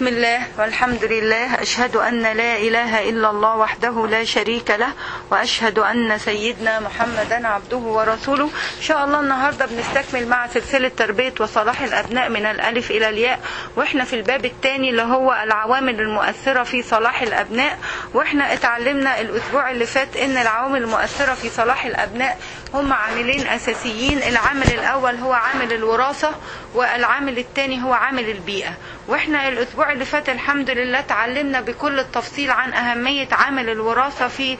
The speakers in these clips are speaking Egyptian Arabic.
بسم الله والحمد لله أشهد أن لا إله إلا الله وحده لا شريك له وأشهد أن سيدنا محمدا عبده ورسوله إن شاء الله النهاردة بنستكمل مع سلسلة تربية وصلاح الأبناء من الألف إلى الياء وإحنا في الباب الثاني اللي هو العوامل المؤثرة في صلاح الأبناء وإحنا اتعلمنا الأسبوع اللي فات إن العوامل المؤثرة في صلاح الأبناء هم عاملين أساسيين العامل الأول هو عامل الوراثة والعامل الثاني هو عامل البيئة واحنا الاسبوع اللي فات الحمد لله اتعلمنا بكل التفصيل عن اهمية عامل الوراثة في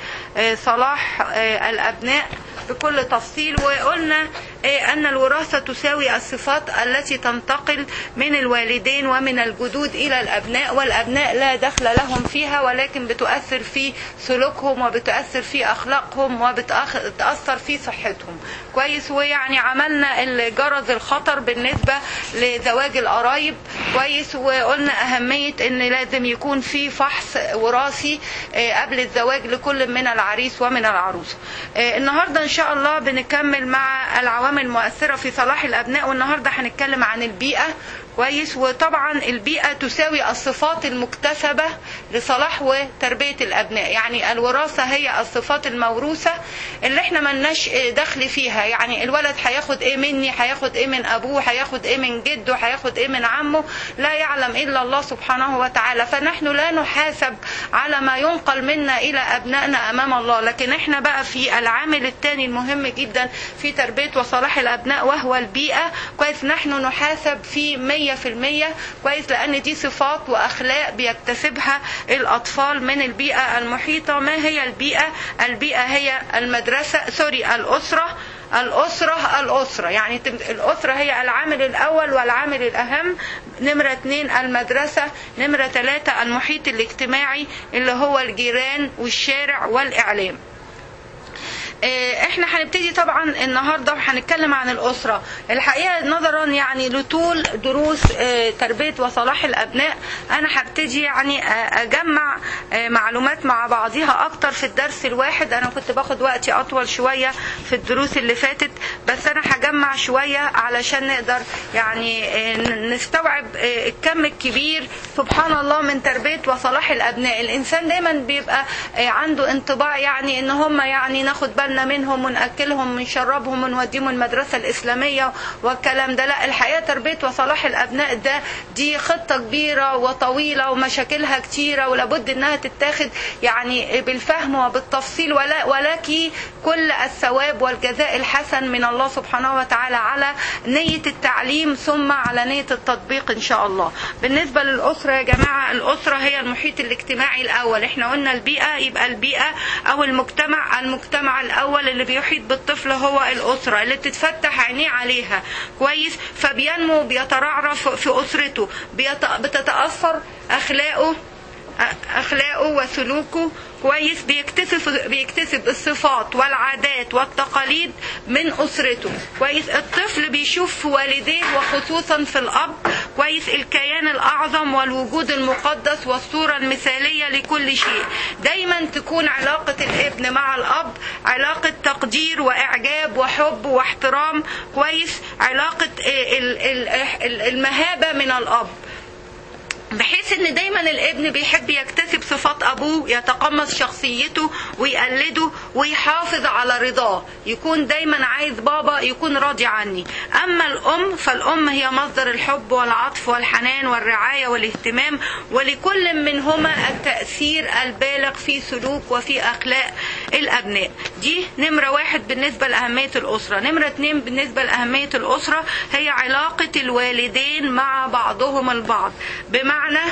صلاح الابناء بكل تفصيل وقلنا أن الوراثة تساوي الصفات التي تنتقل من الوالدين ومن الجدود إلى الأبناء والأبناء لا دخل لهم فيها ولكن بتؤثر في سلوكهم وبتؤثر في أخلاقهم وبتأثر في صحتهم كويس ويعني عملنا الجرز الخطر بالنسبة لزواج القرايب كويس وقلنا أهمية أن لازم يكون في فحص وراثي قبل الزواج لكل من العريس ومن العروسة النهاردة إن شاء الله بنكمل مع العوامل المؤثرة في صلاح الأبناء والنهاردة هنتكلم عن البيئة كويس وطبعا البيئة تساوي الصفات المكتسبة لصلاح وتربية الأبناء يعني الوراثة هي الصفات الموروثة اللي احنا ملناش دخل فيها يعني الولد هياخد ايه مني هياخد ايه من أبوه هياخد ايه من جده هياخد ايه من عمه لا يعلم إلا الله سبحانه وتعالى فنحن لا نحاسب على ما ينقل منا إلى أبنائنا أمام الله لكن احنا بقى في العامل الثاني المهم جدا في تربية وصلاح الأبناء وهو البيئة كويس نحن نحاسب في مية في المية كويس لأن دي صفات وأخلاق بيكتسبها الأطفال من البيئة المحيطة ما هي البيئة البيئة هي المدرسة سوري الأسرة الأسرة الأسرة يعني الأسرة هي العامل الأول والعامل الأهم نمرة اتنين المدرسة نمرة ثلاثة المحيط الاجتماعي اللي هو الجيران والشارع والإعلام احنا هنبتدي طبعا النهارده هنتكلم عن الاسره الحقيقه نظرا يعني لطول دروس تربيه وصلاح الابناء انا هبتدي يعني اجمع معلومات مع بعضيها اكتر في الدرس الواحد انا كنت باخد وقتي اطول شويه في الدروس اللي فاتت بس انا هجمع شويه علشان نقدر يعني نستوعب الكم الكبير سبحان الله من تربيه وصلاح الابناء الانسان دايما بيبقى عنده انطباع يعني ان هم يعني ناخد بالنا بالنا منهم ونأكلهم ونشربهم ونوديهم المدرسة الإسلامية والكلام ده لا الحقيقة تربية وصلاح الأبناء ده دي خطة كبيرة وطويلة ومشاكلها كتيرة ولابد إنها تتاخد يعني بالفهم وبالتفصيل ولا ولك كل الثواب والجزاء الحسن من الله سبحانه وتعالى على نية التعليم ثم على نية التطبيق إن شاء الله بالنسبة للأسرة يا جماعة الأسرة هي المحيط الاجتماعي الأول احنا قلنا البيئة يبقى البيئة أو المجتمع المجتمع الأول الاول اللي بيحيط بالطفل هو الاسره اللي بتتفتح عينيه عليها كويس فبينمو بيترعرف في اسرته بتتاثر اخلاقه اخلاقه وسلوكه كويس بيكتسب بيكتسب الصفات والعادات والتقاليد من اسرته كويس الطفل بيشوف في والديه وخصوصا في الاب كويس الكيان الاعظم والوجود المقدس والصوره المثاليه لكل شيء دايما تكون علاقه الابن مع الاب علاقه تقدير واعجاب وحب واحترام كويس علاقه المهابه من الاب بحيث ان دايما الابن بيحب يكتسب صفات ابوه يتقمص شخصيته ويقلده ويحافظ على رضاه يكون دايما عايز بابا يكون راضي عني اما الام فالام هي مصدر الحب والعطف والحنان والرعايه والاهتمام ولكل منهما التاثير البالغ في سلوك وفي اخلاق الابناء دي نمره واحد بالنسبه لاهميه الاسره نمره اتنين بالنسبه لاهميه الاسره هي علاقه الوالدين مع بعضهم البعض بمعنى بمعنى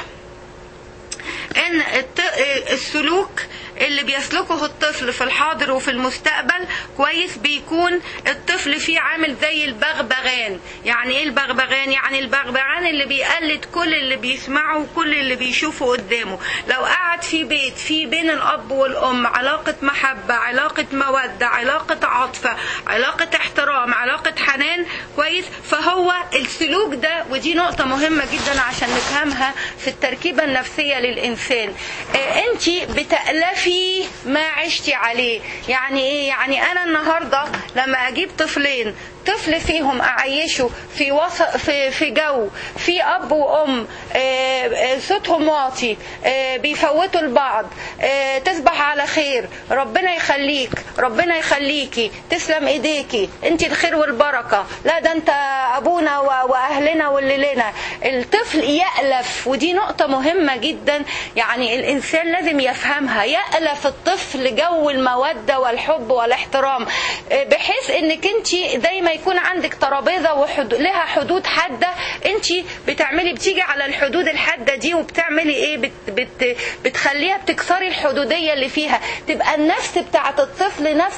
ان السلوك اللي بيسلكه الطفل في الحاضر وفي المستقبل كويس بيكون الطفل فيه عامل زي البغبغان يعني ايه البغبغان يعني البغبغان اللي بيقلد كل اللي بيسمعه وكل اللي بيشوفه قدامه لو قعد في بيت في بين الاب والام علاقة محبة علاقة مودة علاقة عاطفة علاقة احترام علاقة حنان كويس فهو السلوك ده ودي نقطة مهمة جدا عشان نفهمها في التركيبة النفسية للإنسان اه انت بتألفي ما عشتي عليه يعني ايه يعني انا النهاردة لما اجيب طفلين طفل فيهم اعيشه في وسط في في جو في اب وام آه، آه، صوتهم واطي آه، بيفوتوا البعض آه، تصبح على خير ربنا يخليك ربنا يخليكي تسلم ايديكي انت الخير والبركه لا ده انت ابونا و- واهلنا واللي لنا الطفل يألف ودي نقطه مهمه جدا يعني الانسان لازم يفهمها يألف الطفل جو الموده والحب والاحترام آه، بحيث انك انت دايما يكون عندك ترابيزه وحد... لها حدود حاده انت بتعملي بتيجي على الحدود الحاده دي وبتعملي ايه بت... بت... بتخليها بتكسري الحدوديه اللي فيها تبقى النفس بتاعت الطفل نفس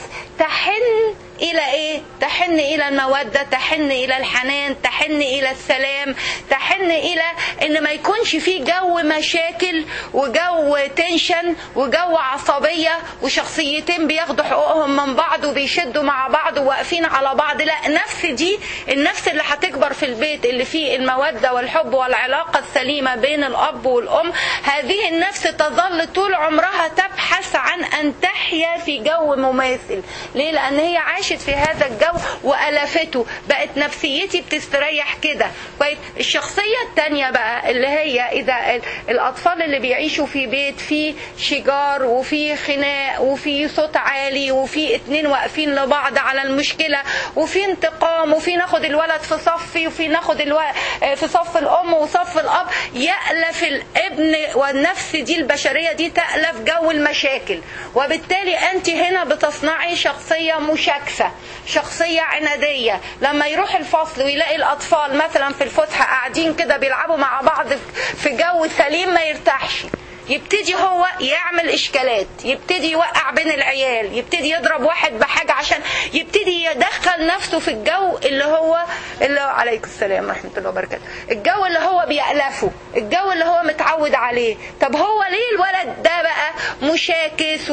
تحن الى ايه تحن الى الموده تحن الى الحنان تحن الى السلام تحن الى ان ما يكونش في جو مشاكل وجو تنشن وجو عصبيه وشخصيتين بياخدوا حقوقهم من بعض وبيشدوا مع بعض وواقفين على بعض لا النفس دي النفس اللي هتكبر في البيت اللي فيه الموده والحب والعلاقه السليمه بين الاب والام هذه النفس تظل طول عمرها تبحث عن ان تحيا في جو مماثل ليه لان هي عاشت في هذا الجو والفته بقت نفسيتي بتستريح كده كويس الشخصيه التانية بقى اللي هي اذا ال- الاطفال اللي بيعيشوا في بيت فيه شجار وفي خناق وفي صوت عالي وفي اتنين واقفين لبعض على المشكله وفي انتقام وفي ناخد الولد في صفي وفي ناخد الو... في صف الام وصف الاب يألف الابن والنفس دي البشريه دي تألف جو المشاكل وبالتالي انت هنا بتصنعي شخصيه مشاكسه شخصيه عناديه لما يروح الفصل ويلاقي الاطفال مثلا في الفسحه قاعدين كده بيلعبوا مع بعض في جو سليم ما يرتاحش يبتدي هو يعمل اشكالات يبتدي يوقع بين العيال يبتدي يضرب واحد بحاجه عشان يبتدي يدخل نفسه في الجو اللي هو اللي هو عليكم السلام ورحمه الله وبركاته الجو اللي هو بيألفه الجو اللي هو متعود عليه طب هو ليه الولد ده بقى مشاكس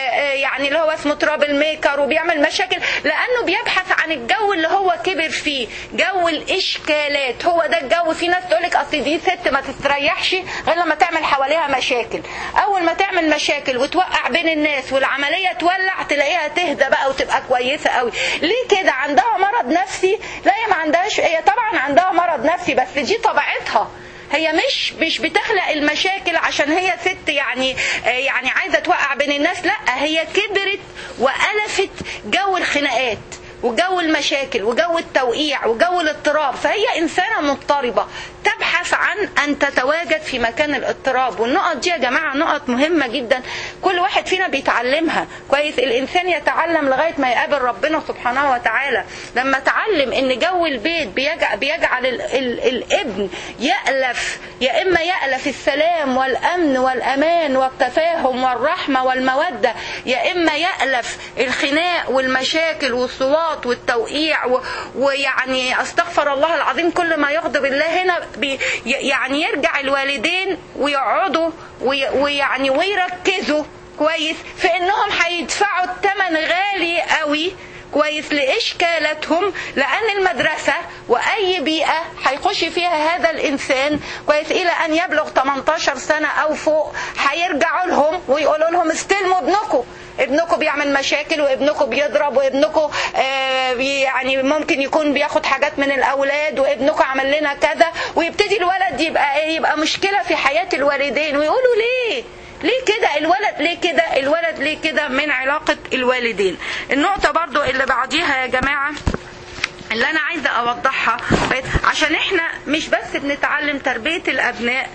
ويعني اللي هو اسمه ترابل ميكر وبيعمل مشاكل لانه بيبحث عن الجو اللي هو كبر فيه جو الاشكالات هو ده الجو في ناس تقولك اصل دي ست ما تستريحش غير لما تعمل حواليها مشاكل اول ما تعمل مشاكل وتوقع بين الناس والعمليه تولع تلاقيها تهدى بقى وتبقى كويسه قوي ليه كده عندها مرض نفسي لا هي ما عندهاش هي طبعا عندها مرض نفسي بس دي طبيعتها هي مش مش بتخلق المشاكل عشان هي ست يعني يعني عايزه توقع بين الناس لا هي كبرت والفت جو الخناقات وجو المشاكل وجو التوقيع وجو الاضطراب فهي إنسانة مضطربة تبحث عن أن تتواجد في مكان الاضطراب والنقط دي يا جماعة نقط مهمة جدا كل واحد فينا بيتعلمها كويس الإنسان يتعلم لغاية ما يقابل ربنا سبحانه وتعالى لما تعلم أن جو البيت بيجعل, بيجعل ال ال الابن يألف يا إما يألف السلام والأمن والأمان والتفاهم والرحمة والمودة يا إما يألف الخناق والمشاكل والصوات الصوت والتوقيع و... ويعني استغفر الله العظيم كل ما يغضب الله هنا بي... يعني يرجع الوالدين ويقعدوا وي... ويعني ويركزوا كويس في انهم هيدفعوا الثمن غالي قوي كويس لإشكالاتهم لأن المدرسة وأي بيئة هيخش فيها هذا الإنسان كويس إلى أن يبلغ 18 سنة أو فوق هيرجعوا لهم ويقولوا لهم استلموا ابنكم ابنكم بيعمل مشاكل وابنكم بيضرب وابنكم آه يعني ممكن يكون بياخد حاجات من الاولاد وابنكم عمل لنا كذا ويبتدي الولد يبقى ايه يبقى مشكله في حياه الوالدين ويقولوا ليه ليه كده الولد ليه كده الولد ليه كده من علاقه الوالدين النقطه برضو اللي بعديها يا جماعه اللي انا عايزه اوضحها عشان احنا مش بس بنتعلم تربيه الابناء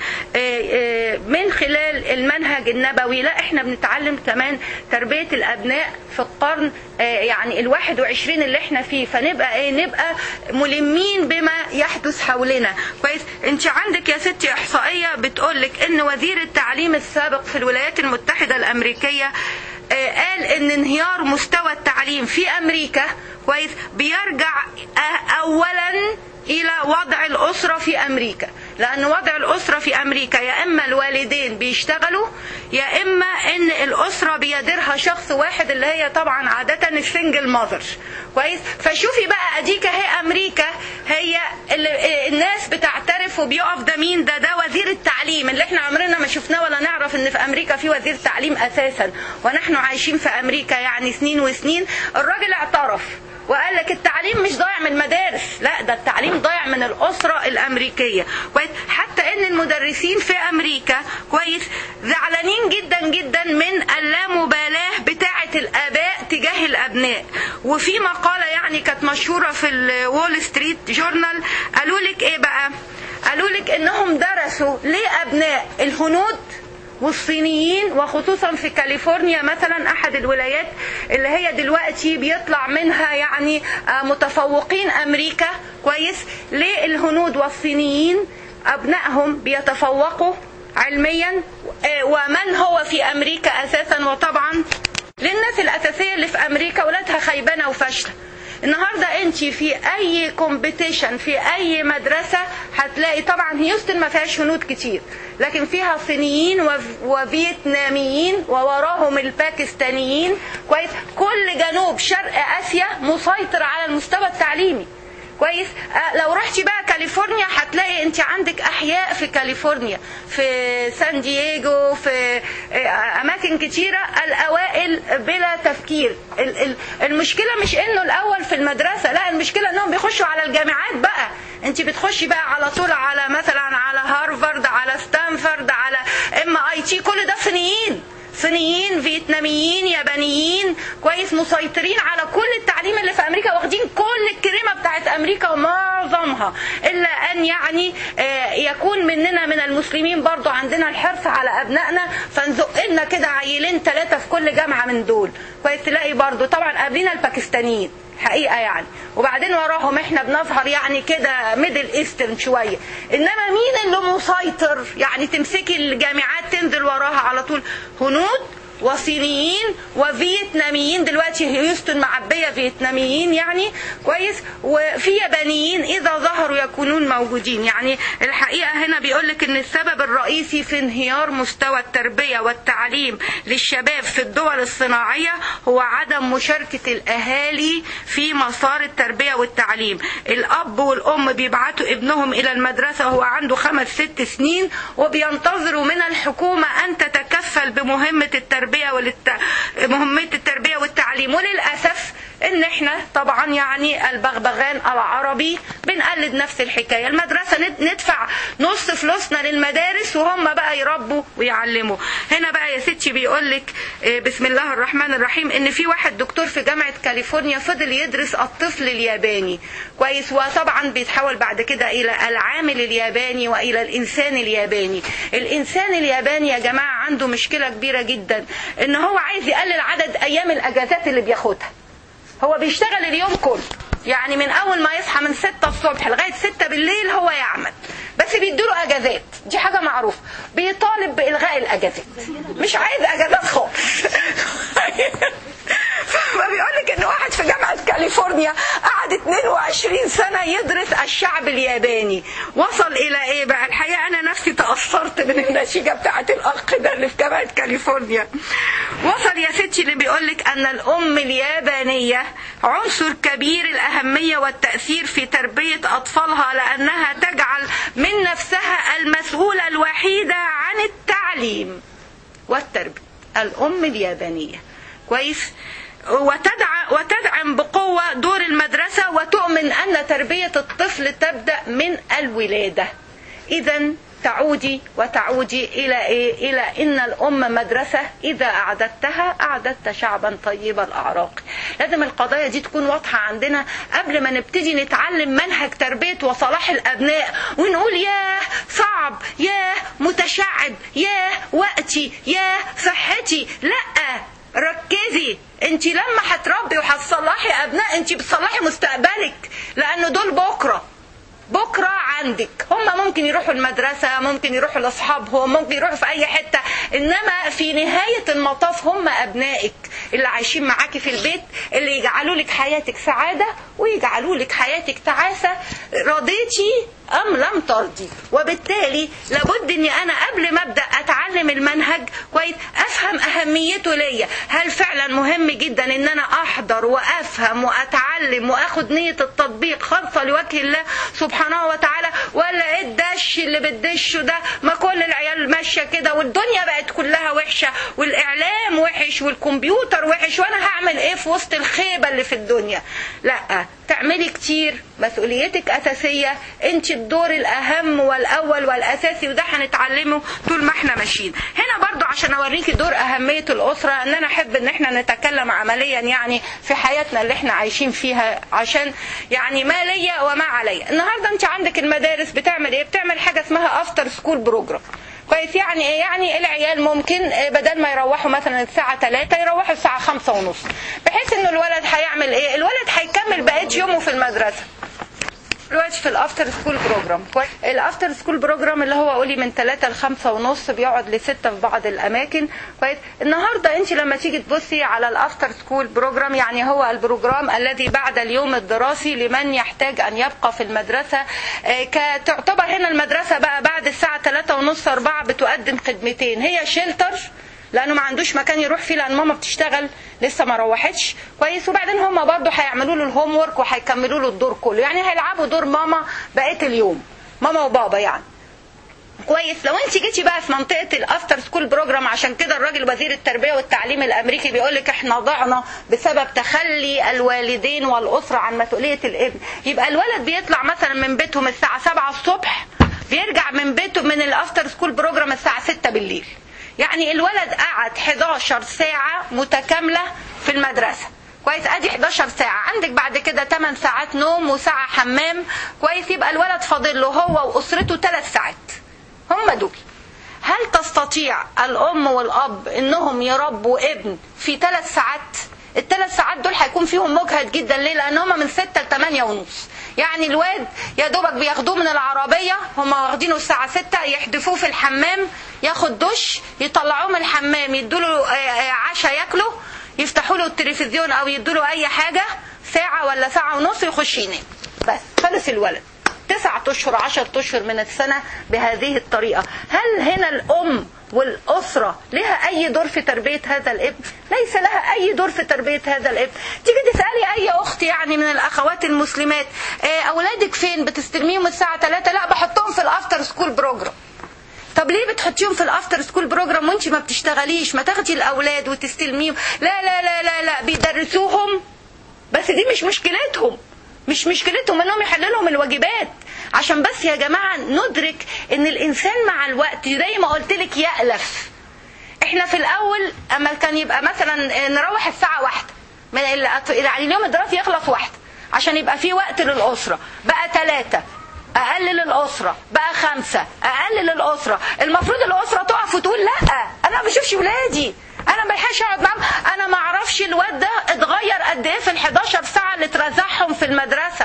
من خلال المنهج النبوي لا احنا بنتعلم كمان تربيه الابناء في القرن يعني الواحد وعشرين اللي احنا فيه فنبقى ايه نبقى ملمين بما يحدث حولنا كويس انت عندك يا ستي احصائيه بتقولك ان وزير التعليم السابق في الولايات المتحده الامريكيه قال ان انهيار مستوى التعليم في امريكا كويس بيرجع اولا الى وضع الاسره في امريكا لان وضع الاسره في امريكا يا اما الوالدين بيشتغلوا يا اما ان الاسره بيديرها شخص واحد اللي هي طبعا عاده السنجل ماذر كويس فشوفي بقى اديك اهي امريكا هي الناس بتعترف وبيقف ده مين ده ده وزير التعليم اللي احنا عمرنا ما شفناه ولا نعرف ان في امريكا في وزير تعليم اساسا ونحن عايشين في امريكا يعني سنين وسنين الراجل اعترف وقال لك التعليم مش ضايع من المدارس لا ده التعليم ضايع من الاسره الامريكيه كويس حتى ان المدرسين في امريكا كويس زعلانين جدا جدا من اللامبالاه بتاعه الاباء تجاه الابناء وفي مقاله يعني كانت مشهوره في الول ستريت جورنال قالوا لك ايه بقى قالوا لك انهم درسوا ليه ابناء الهنود والصينيين وخصوصا في كاليفورنيا مثلا احد الولايات اللي هي دلوقتي بيطلع منها يعني متفوقين امريكا كويس ليه الهنود والصينيين ابنائهم بيتفوقوا علميا ومن هو في امريكا اساسا وطبعا للناس الاساسيه اللي في امريكا ولادها خيبانه وفاشله النهارده انت في اي كومبيتيشن في اي مدرسه هتلاقي طبعا هيوستن ما فيهاش هنود كتير لكن فيها صينيين وفيتناميين ووراهم الباكستانيين كويس كل جنوب شرق اسيا مسيطر على المستوى التعليمي كويس آه لو رحتي بقى كاليفورنيا هتلاقي انت عندك احياء في كاليفورنيا في سان دييغو في آه اماكن كتيره الاوائل بلا تفكير المشكله مش انه الاول في المدرسه لا المشكله انهم بيخشوا على الجامعات بقى انت بتخشي بقى على طول على مثلا على هارفارد على ستانفورد على ام اي تي كل ده صينيين صينيين فيتناميين يابانيين كويس مسيطرين على كل التعليم اللي في امريكا واخدين كل الكريمه بتاعت امريكا ومعظمها الا ان يعني يكون مننا من المسلمين برضو عندنا الحرص على ابنائنا فنزق لنا كده عيلين ثلاثه في كل جامعه من دول كويس تلاقي برضو طبعا قابلين الباكستانيين حقيقه يعني وبعدين وراهم احنا بنظهر يعني كده ميدل ايسترن شويه انما مين اللي مسيطر يعني تمسكي الجامعات تنزل وراها على طول هنود وصينيين وفيتناميين دلوقتي هيوستن معبيه فيتناميين يعني كويس وفي يابانيين اذا ظهروا يكونون موجودين يعني الحقيقه هنا بيقول لك ان السبب الرئيسي في انهيار مستوى التربيه والتعليم للشباب في الدول الصناعيه هو عدم مشاركه الاهالي في مسار التربيه والتعليم الاب والام بيبعتوا ابنهم الى المدرسه وهو عنده خمس ست سنين وبينتظروا من الحكومه ان تتكفل بمهمه التربيه التربيه والت... مهمه التربيه والتعليم وللاسف ان احنا طبعا يعني البغبغان العربي بنقلد نفس الحكايه المدرسه ندفع نص فلوسنا للمدارس وهم بقى يربوا ويعلموا هنا بقى يا ستي بيقول لك بسم الله الرحمن الرحيم ان في واحد دكتور في جامعه كاليفورنيا فضل يدرس الطفل الياباني كويس وطبعا بيتحول بعد كده الى العامل الياباني والى الانسان الياباني الانسان الياباني يا جماعه عنده مشكله كبيره جدا ان هو عايز يقلل عدد ايام الاجازات اللي بياخدها هو بيشتغل اليوم كله يعني من اول ما يصحى من 6 الصبح لغايه 6 بالليل هو يعمل بس بيدوله اجازات دي حاجه معروفه بيطالب بالغاء الاجازات مش عايز اجازات خالص فبيقول لك ان واحد في جامعه كاليفورنيا قعد 22 سنه يدرس الشعب الياباني وصل الى ايه بقى الحقيقه انا نفسي تاثرت من النتيجه بتاعه الاخ ده اللي في جامعه كاليفورنيا وصل يا ستي اللي بيقول لك ان الام اليابانيه عنصر كبير الاهميه والتاثير في تربيه اطفالها لانها تجعل من نفسها المسؤوله الوحيده عن التعليم والتربيه الام اليابانيه كويس وتدعم, وتدعم بقوة دور المدرسة وتؤمن أن تربية الطفل تبدأ من الولادة إذا تعودي وتعودي إلى إيه؟ إلى إن الأم مدرسة إذا أعددتها أعددت شعبا طيب الأعراق لازم القضايا دي تكون واضحة عندنا قبل ما نبتدي نتعلم منهج تربية وصلاح الأبناء ونقول ياه صعب ياه متشعب ياه وقتي ياه صحتي لأ ركزي انت لما هتربي وهتصلحي ابناء انت بتصلحي مستقبلك لانه دول بكره بكرة عندك هم ممكن يروحوا المدرسة ممكن يروحوا لأصحابهم ممكن يروحوا في أي حتة إنما في نهاية المطاف هم أبنائك اللي عايشين معاكي في البيت اللي يجعلوا لك حياتك سعادة ويجعلوا لك حياتك تعاسة رضيتي أم لم ترضي وبالتالي لابد إني أنا قبل ما أبدأ أتعلم المنهج كويس أفهم أهمية اهميته ليا هل فعلا مهم جدا ان انا احضر وافهم واتعلم واخد نيه التطبيق خالصه لوجه الله سبحانه وتعالى ولا ايه الدش اللي بتدشه ده ما كل العيال ماشيه كده والدنيا بقت كلها وحشه والاعلام وحش والكمبيوتر وحش وانا هعمل ايه في وسط الخيبه اللي في الدنيا لا تعملي كتير مسؤوليتك اساسيه انت الدور الاهم والاول والاساسي وده هنتعلمه طول ما احنا ماشيين هنا برضو عشان اوريكي دور اهميه الاسره ان انا احب ان احنا نتكلم عمليا يعني في حياتنا اللي احنا عايشين فيها عشان يعني ما ليا وما عليا النهارده انت عندك المدارس بتعمل ايه بتعمل حاجه اسمها افتر سكول بروجرام كويس يعني ايه يعني العيال ممكن بدل ما يروحوا مثلا الساعة 3 يروحوا الساعة 5 ونص بحيث انه الولد هيعمل ايه الولد هيكمل بقية يومه في المدرسة دلوقتي في الافتر سكول بروجرام الافتر سكول بروجرام اللي هو قولي من 3 ل 5 ونص بيقعد ل 6 في بعض الاماكن كويس النهارده انت لما تيجي تبصي على الافتر سكول بروجرام يعني هو البروجرام الذي بعد اليوم الدراسي لمن يحتاج ان يبقى في المدرسه تعتبر هنا المدرسه بقى بعد الساعه 3 ونص 4 بتقدم خدمتين هي شيلتر لانه ما عندوش مكان يروح فيه لان ماما بتشتغل لسه ما روحتش كويس وبعدين هم برضه هيعملوا له الهوم ورك وهيكملوا له الدور كله يعني هيلعبوا دور ماما بقيه اليوم ماما وبابا يعني كويس لو انت جيتي بقى في منطقه الافتر سكول بروجرام عشان كده الراجل وزير التربيه والتعليم الامريكي بيقول لك احنا ضعنا بسبب تخلي الوالدين والاسره عن مسؤوليه الابن يبقى الولد بيطلع مثلا من بيتهم الساعه 7 الصبح بيرجع من بيته من الافتر سكول بروجرام الساعه 6 بالليل يعني الولد قعد 11 ساعة متكاملة في المدرسة كويس ادي 11 ساعة عندك بعد كده 8 ساعات نوم وساعة حمام كويس يبقى الولد فاضل له هو واسرته 3 ساعات هم دول هل تستطيع الام والاب انهم يربوا ابن في 3 ساعات الثلاث ساعات دول هيكون فيهم مجهد جدا ليه لان هم من 6 ل 8 ونص يعني الواد يا دوبك بياخدوه من العربية هم واخدينه الساعة 6 يحدفوه في الحمام ياخد دش يطلعوه من الحمام يدوله عشاء ياكله يفتحوا له التلفزيون او يدوا له اي حاجة ساعة ولا ساعة ونص يخش ينام بس خلص الولد تسعة اشهر عشر اشهر من السنة بهذه الطريقة هل هنا الام والأسرة لها أي دور في تربية هذا الابن ليس لها أي دور في تربية هذا الابن تيجي تسألي أي أخت يعني من الأخوات المسلمات أولادك فين بتستلميهم الساعة 3 لا بحطهم في الأفتر سكول بروجرام طب ليه بتحطيهم في الافتر سكول بروجرام وانت ما بتشتغليش ما تاخدي الاولاد وتستلميهم لا لا لا لا لا بيدرسوهم بس دي مش مشكلتهم مش مشكلتهم انهم يحلوا لهم الواجبات عشان بس يا جماعه ندرك ان الانسان مع الوقت زي ما قلت لك يألف احنا في الاول اما كان يبقى مثلا نروح الساعه واحدة من يعني اليوم الدراسي يخلص واحدة عشان يبقى في وقت للاسره بقى ثلاثة اقلل الاسره بقى خمسة اقلل الاسره المفروض الاسره تقف وتقول لا انا ما بشوفش ولادي انا ما بلحقش اقعد معاهم انا ما اعرفش الواد ده اتغير قد ايه في ال 11 ساعه اللي اترزعهم في المدرسه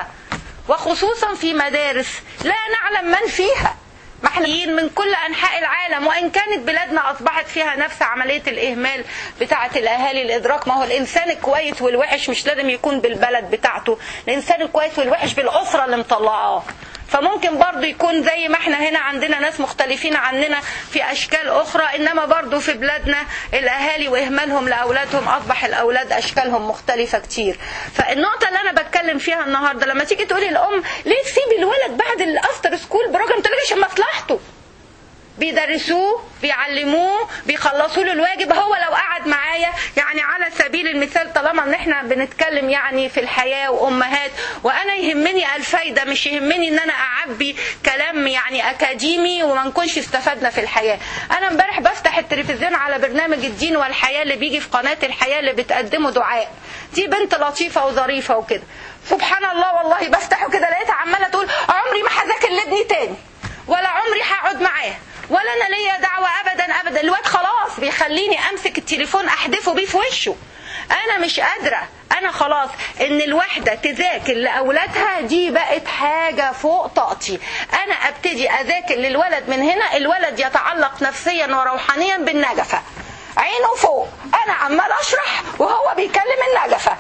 وخصوصا في مدارس لا نعلم من فيها محليين من كل انحاء العالم وان كانت بلادنا اصبحت فيها نفس عمليه الاهمال بتاعه الاهالي الادراك ما هو الانسان الكويس والوحش مش لازم يكون بالبلد بتاعته الانسان الكويس والوحش بالاسره اللي مطلعاه فممكن برضو يكون زي ما احنا هنا عندنا ناس مختلفين عننا في اشكال اخرى انما برضو في بلادنا الاهالي واهمالهم لاولادهم اصبح الاولاد اشكالهم مختلفة كتير فالنقطة اللي انا بتكلم فيها النهاردة لما تيجي تقولي الام ليه تسيبي الولد بعد الافتر سكول بروجرام تقولي عشان مصلحته بيدرسوه بيعلموه بيخلصوا له الواجب هو لو قعد معايا يعني على سبيل المثال طالما ان احنا بنتكلم يعني في الحياه وامهات وانا يهمني الفايده مش يهمني ان انا اعبي كلام يعني اكاديمي وما نكونش استفدنا في الحياه انا امبارح بفتح التلفزيون على برنامج الدين والحياه اللي بيجي في قناه الحياه اللي بتقدمه دعاء دي بنت لطيفه وظريفه وكده سبحان الله والله بفتحه كده لقيتها عماله تقول عمري ما هذاكر لابني تاني ولا عمري هقعد معاه ولا انا ليا دعوه ابدا ابدا الواد خلاص بيخليني امسك التليفون احدفه بيه في وشه انا مش قادره انا خلاص ان الواحده تذاكر لاولادها دي بقت حاجه فوق طاقتي انا ابتدي اذاكر للولد من هنا الولد يتعلق نفسيا وروحانيا بالنجفه عينه فوق انا عمال اشرح وهو بيكلم النجفه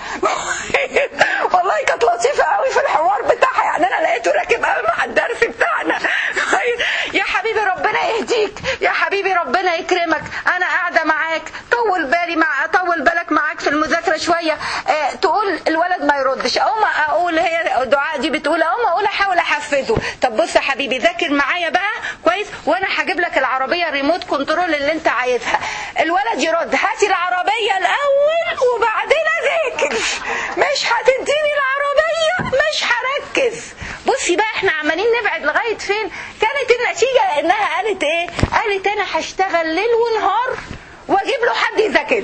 والله كانت لطيفه قوي في الحوار بتاعها يعني انا لقيته راكب قوي مع الدرس بتاعنا يا حبيبي ربنا يهديك يا حبيبي ربنا يكرمك انا قاعده معاك طول بالي مع طول بالك معاك في المذاكره شويه اه تقول الولد ما يردش اقوم اقول هي الدعاء دي بتقول اقوم اقول احاول احفزه طب بص يا حبيبي ذاكر معايا بقى كويس وانا هجيب لك العربيه الريموت كنترول اللي انت عايزها الولد يرد هاتي العربيه الاول وبعدين اذاكر مش هتديني العربيه مش هركز بصي بقى احنا عمالين نبعد لغايه فين كانت النتيجه انها قالت ايه قالت انا هشتغل ليل ونهار واجيب له حد يذاكر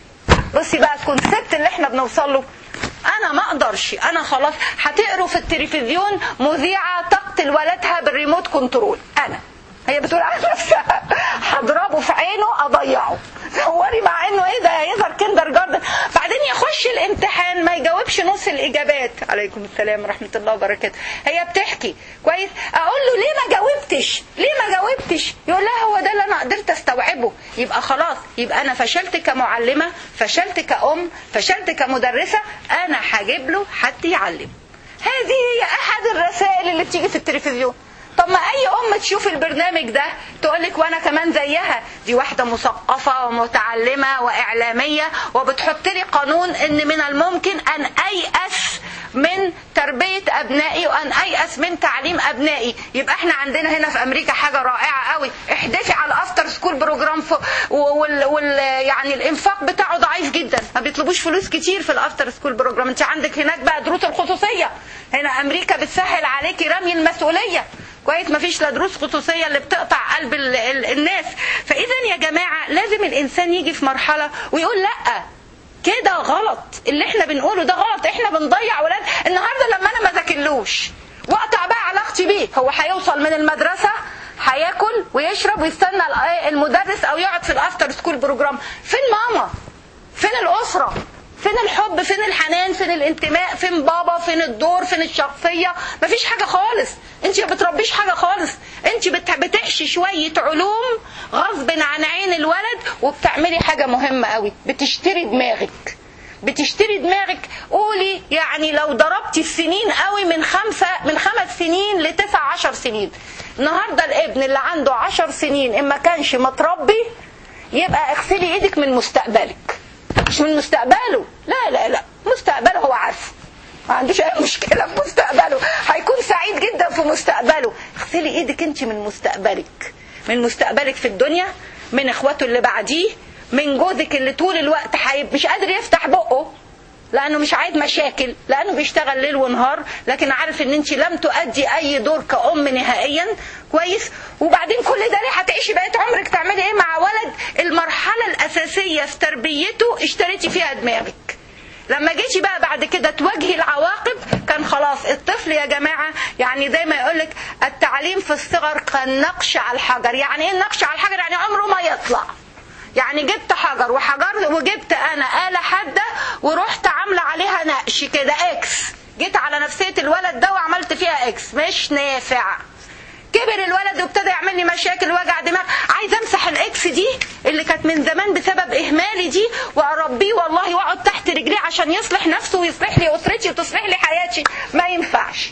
بصي بقى الكونسبت اللي احنا بنوصل له انا ما اقدرش انا خلاص هتقروا في التلفزيون مذيعه تقتل ولدها بالريموت كنترول انا هي بتقول على نفسها هضربه في عينه اضيعه تصوري مع انه ايه ده يظهر كندر جاردن بعدين يخش الامتحان ما يجاوبش نص الاجابات عليكم السلام ورحمه الله وبركاته هي بتحكي كويس اقول له ليه ما جاوبتش ليه ما جاوبتش يقول لها هو ده اللي انا قدرت استوعبه يبقى خلاص يبقى انا فشلت كمعلمه فشلت كأم فشلت كمدرسه انا هجيب له حد يعلم هذه هي احد الرسائل اللي بتيجي في التلفزيون طب ما اي ام تشوف البرنامج ده تقول لك وانا كمان زيها دي واحده مثقفه ومتعلمه واعلاميه وبتحط لي قانون ان من الممكن ان ايأس من تربيه ابنائي وان ايأس من تعليم ابنائي يبقى احنا عندنا هنا في امريكا حاجه رائعه قوي احدثي على الافتر سكول بروجرام وال, وال يعني الانفاق بتاعه ضعيف جدا ما بيطلبوش فلوس كتير في الافتر سكول بروجرام انت عندك هناك بقى دروس الخصوصيه هنا امريكا بتسهل عليكي رمي المسؤوليه كويس مفيش لا دروس خصوصيه اللي بتقطع قلب ال ال الناس فاذا يا جماعه لازم الانسان يجي في مرحله ويقول لا كده غلط اللي احنا بنقوله ده غلط احنا بنضيع ولاد النهارده لما انا ما ذاكرلوش واقطع بقى علاقتي بيه هو هيوصل من المدرسه هياكل ويشرب ويستنى المدرس او يقعد في الافتر سكول بروجرام فين ماما فين الاسره فين الحب فين الحنان فين الانتماء فين بابا فين الدور فين الشخصية مفيش حاجة خالص انت ما بتربيش حاجة خالص انت بتحشي شوية علوم غصب عن عين الولد وبتعملي حاجة مهمة قوي بتشتري دماغك بتشتري دماغك قولي يعني لو ضربتي السنين قوي من خمسة من خمس سنين لتسع عشر سنين النهاردة الابن اللي عنده عشر سنين إن ما كانش متربي يبقى اغسلي ايدك من مستقبلك مش من مستقبله لا لا لا مستقبله هو عارفه ما عندوش اي مشكله في مستقبله هيكون سعيد جدا في مستقبله اغسلي ايدك انت من مستقبلك من مستقبلك في الدنيا من اخواته اللي بعديه من جوزك اللي طول الوقت حيب مش قادر يفتح بقه لانه مش عايز مشاكل لانه بيشتغل ليل ونهار لكن عارف ان انت لم تؤدي اي دور كأم نهائيا كويس وبعدين كل ده ليه هتعيشي بقيه عمرك تعملي ايه مع ولد المرحله الاساسيه في تربيته اشتريتي فيها دماغك لما جيتي بقى بعد كده تواجهي العواقب كان خلاص الطفل يا جماعة يعني زي ما يقولك التعليم في الصغر كالنقش على الحجر يعني ايه النقش على الحجر يعني عمره ما يطلع يعني جبت حجر وحجر وجبت انا آلة حادة ورحت عاملة عليها نقش كده اكس جيت على نفسية الولد ده وعملت فيها اكس مش نافع كبر الولد وابتدى يعمل لي مشاكل وجع دماغ عايز امسح الاكس دي اللي كانت من زمان بسبب اهمالي دي واربيه والله واقعد تحت رجليه عشان يصلح نفسه ويصلح لي اسرتي وتصلح لي حياتي ما ينفعش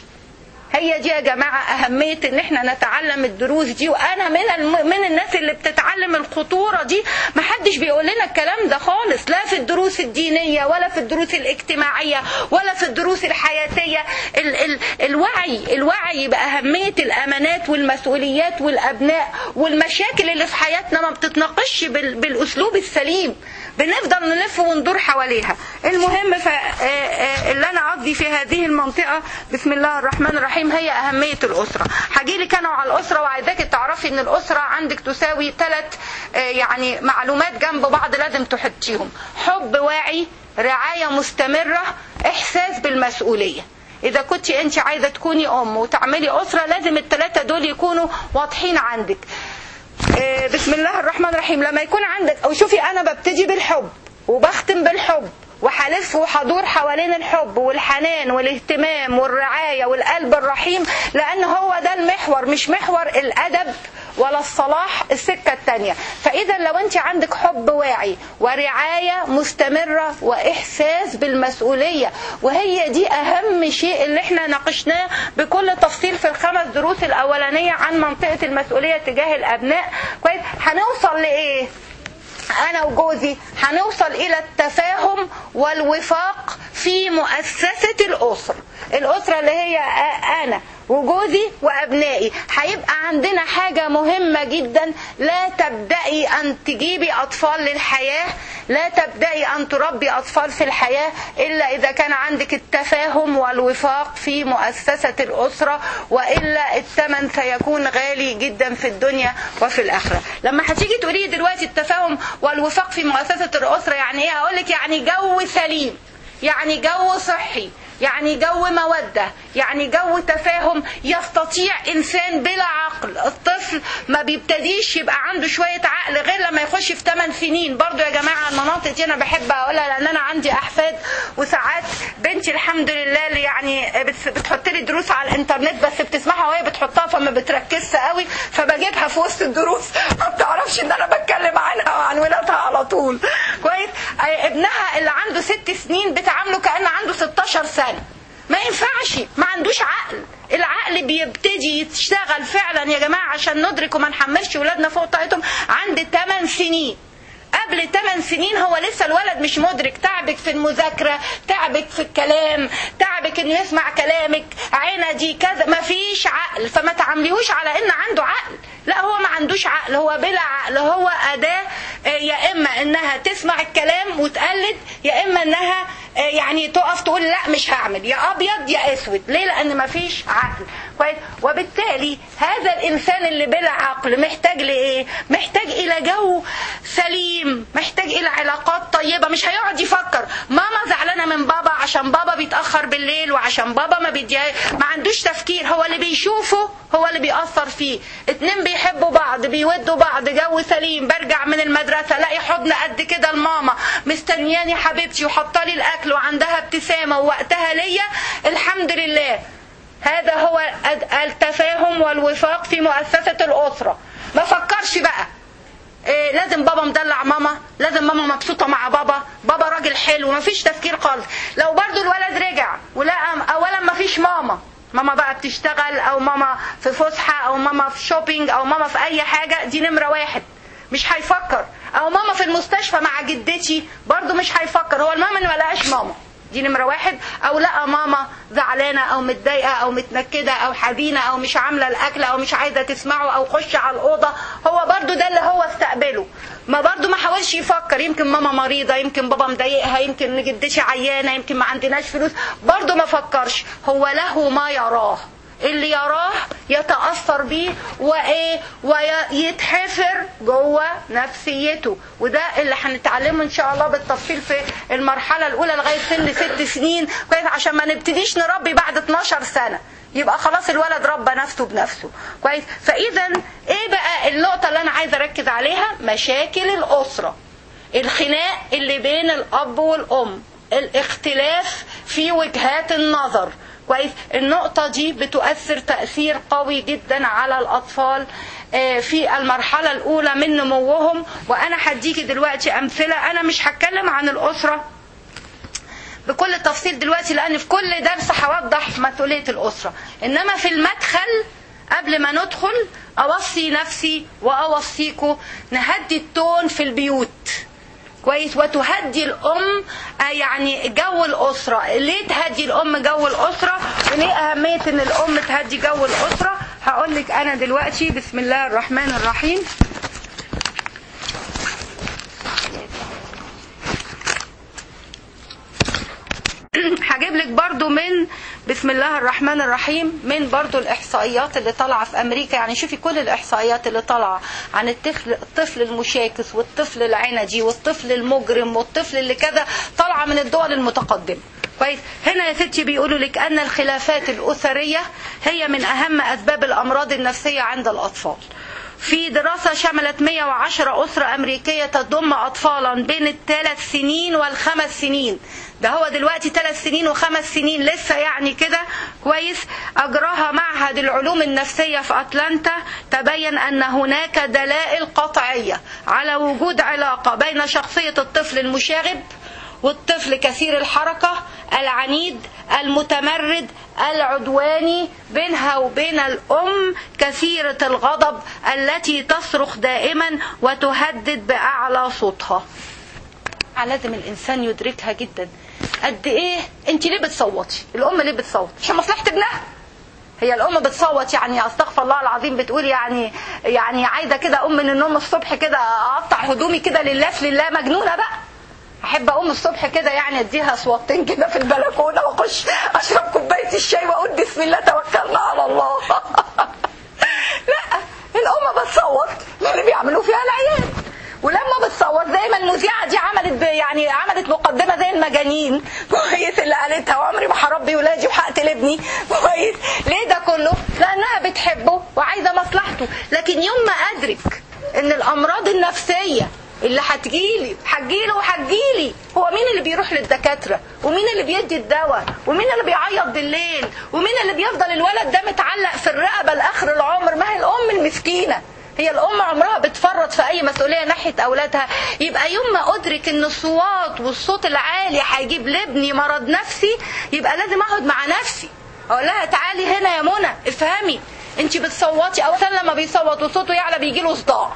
هي دي يا جماعة أهمية إن إحنا نتعلم الدروس دي وأنا من الم... من الناس اللي بتتعلم الخطورة دي ما حدش بيقول لنا الكلام ده خالص لا في الدروس الدينية ولا في الدروس الاجتماعية ولا في الدروس الحياتية ال... ال... الوعي الوعي بأهمية الأمانات والمسؤوليات والأبناء والمشاكل اللي في حياتنا ما بتتناقش بال... بالأسلوب السليم بنفضل نلف وندور حواليها المهم ف... اللي أنا قصدي في هذه المنطقة بسم الله الرحمن الرحيم هي أهمية الأسرة هجي لك أنا على الأسرة وعايزاك تعرفي إن الأسرة عندك تساوي ثلاث يعني معلومات جنب بعض لازم تحطيهم حب واعي رعاية مستمرة إحساس بالمسؤولية إذا كنت أنت عايزة تكوني أم وتعملي أسرة لازم الثلاثة دول يكونوا واضحين عندك بسم الله الرحمن الرحيم لما يكون عندك أو شوفي أنا ببتدي بالحب وبختم بالحب وهلف وهدور حوالين الحب والحنان والاهتمام والرعايه والقلب الرحيم لان هو ده المحور مش محور الادب ولا الصلاح السكة التانية فإذا لو أنت عندك حب واعي ورعاية مستمرة وإحساس بالمسؤولية وهي دي أهم شيء اللي احنا ناقشناه بكل تفصيل في الخمس دروس الأولانية عن منطقة المسؤولية تجاه الأبناء كويس هنوصل لإيه؟ انا وجوزي هنوصل الى التفاهم والوفاق في مؤسسة الاسرة الاسرة اللي هي انا وجوزي وابنائي هيبقى عندنا حاجة مهمة جدا لا تبدأي ان تجيبي اطفال للحياة لا تبدأي ان تربي اطفال في الحياة الا اذا كان عندك التفاهم والوفاق في مؤسسة الاسرة والا الثمن سيكون غالي جدا في الدنيا وفي الاخرة لما هتيجي تقولي دلوقتي التفاهم والوفاق في مؤسسة الاسرة يعني ايه هقولك يعني جو سليم يعني جو صحي يعني جو مودة يعني جو تفاهم يستطيع إنسان بلا عقل الطفل ما بيبتديش يبقى عنده شوية عقل غير لما يخش في 8 سنين برضو يا جماعة المناطق دي أنا بحب أقولها لأن أنا عندي أحفاد وساعات بنتي الحمد لله اللي يعني بتحط لي دروس على الإنترنت بس بتسمعها وهي بتحطها فما بتركزش قوي فبجيبها في وسط الدروس ما بتعرفش إن أنا بتكلم عنها وعن ولادها على طول كويس ابنها اللي عنده ست سنين بتعامله كأنه عنده 16 سنة ما ينفعش ما عندوش عقل العقل بيبتدي يشتغل فعلا يا جماعة عشان ندرك وما نحملش ولادنا فوق طاقتهم عند 8 سنين قبل 8 سنين هو لسه الولد مش مدرك تعبك في المذاكرة تعبك في الكلام تعبك انه يسمع كلامك عينه دي كذا ما فيش عقل فما تعامليهوش على ان عنده عقل لا هو ما عندوش عقل هو بلا عقل هو أداة يا إما إنها تسمع الكلام وتقلد يا إما إنها يعني تقف تقول لا مش هعمل يا أبيض يا أسود ليه لأن ما فيش عقل كويس وبالتالي هذا الإنسان اللي بلا عقل محتاج لإيه محتاج إلى جو سليم محتاج إلى علاقات طيبة مش هيقعد يفكر ماما زعلانة من بابا عشان بابا بيتأخر بالليل وعشان بابا ما بيدي ما عندوش تفكير هو اللي بيشوفه هو اللي بيأثر فيه اتنين بيحبوا بعض بيودوا بعض جو سليم برجع من المدرسة الاقي حضن قد كده الماما مستنياني حبيبتي وحاطه لي الاكل وعندها ابتسامة ووقتها ليا الحمد لله هذا هو التفاهم والوفاق في مؤسسة الأسرة ما فكرش بقى إيه لازم بابا مدلع ماما لازم ماما مبسوطة مع بابا بابا راجل حلو مفيش تفكير خالص لو برضو الولد رجع ولقى اولا مفيش ماما ماما بقى بتشتغل او ماما في فسحة او ماما في شوبينج او ماما في اي حاجة دي نمرة واحد مش هيفكر او ماما في المستشفى مع جدتي برضو مش هيفكر هو المهم ان ملقاش ماما دي نمرة واحد او لقى ماما زعلانة او متضايقة او متنكدة او حزينة او مش عاملة الاكل او مش عايزة تسمعه او خش على الاوضة هو برضو ده اللي هو استقبله ما برضو ما حاولش يفكر يمكن ماما مريضة يمكن بابا مضايقها يمكن جدتي عيانة يمكن ما عندناش فلوس برضو ما فكرش هو له ما يراه اللي يراه يتأثر بيه وإيه ويتحفر جوه نفسيته وده اللي هنتعلمه إن شاء الله بالتفصيل في المرحلة الأولى لغاية سن ست سنين كويس عشان ما نبتديش نربي بعد 12 سنة يبقى خلاص الولد ربى نفسه بنفسه كويس فإذا إيه بقى النقطة اللي أنا عايزة أركز عليها مشاكل الأسرة الخناق اللي بين الأب والأم الاختلاف في وجهات النظر كويس النقطة دي بتؤثر تأثير قوي جدا على الأطفال في المرحلة الأولى من نموهم وأنا هديكي دلوقتي أمثلة أنا مش هتكلم عن الأسرة بكل تفصيل دلوقتي لأن في كل درس هوضح مسؤولية الأسرة إنما في المدخل قبل ما ندخل أوصي نفسي وأوصيكم نهدي التون في البيوت كويس وتهدي الام يعني جو الاسره ليه تهدي الام جو الاسره وليه اهميه ان الام تهدي جو الاسره هقول لك انا دلوقتي بسم الله الرحمن الرحيم هجيب لك برضو من بسم الله الرحمن الرحيم من برضو الإحصائيات اللي طالعة في أمريكا يعني شوفي كل الإحصائيات اللي طالعة عن الطفل الطفل المشاكس والطفل العندي والطفل المجرم والطفل اللي كذا طالعة من الدول المتقدمة كويس هنا يا ستي بيقولوا لك أن الخلافات الأسرية هي من أهم أسباب الأمراض النفسية عند الأطفال في دراسة شملت 110 أسرة أمريكية تضم أطفالا بين الثلاث سنين والخمس سنين ده هو دلوقتي ثلاث سنين وخمس سنين لسه يعني كده كويس أجراها معهد العلوم النفسية في أتلانتا تبين أن هناك دلائل قطعية على وجود علاقة بين شخصية الطفل المشاغب والطفل كثير الحركة العنيد المتمرد العدواني بينها وبين الأم كثيرة الغضب التي تصرخ دائما وتهدد بأعلى صوتها لازم الإنسان يدركها جدا قد إيه أنت ليه بتصوتي الأم ليه بتصوت عشان مصلحة ابنها هي الام بتصوت يعني استغفر الله العظيم بتقول يعني يعني عايزه كده اقوم من النوم الصبح كده اقطع هدومي كده لله في لله مجنونه بقى احب اقوم الصبح كده يعني اديها صوتين كده في البلكونه واخش اشرب كوبايه الشاي واقول بسم الله توكلنا على الله لا الام بتصوت اللي بيعملوه فيها العيال ولما بتصوت زي ما المذيعه دي عملت يعني عملت مقدمه زي المجانين كويس اللي قالتها وعمري ما هربي ولادي وهقتل ابني كويس ليه ده كله؟ لانها بتحبه وعايزه مصلحته لكن يوم ما ادرك ان الامراض النفسيه اللي هتجيلي هتجيله وهتجيلي هو مين اللي بيروح للدكاترة ومين اللي بيدي الدواء ومين اللي بيعيط بالليل ومين اللي بيفضل الولد ده متعلق في الرقبة لآخر العمر ما هي الأم المسكينة هي الأم عمرها بتفرط في أي مسؤولية ناحية أولادها يبقى يوم ما أدرك إن الصوات والصوت العالي هيجيب لابني مرض نفسي يبقى لازم أقعد مع نفسي أقول لها تعالي هنا يا منى افهمي أنت بتصوتي أو لما بيصوت وصوته يعلى بيجي له صداع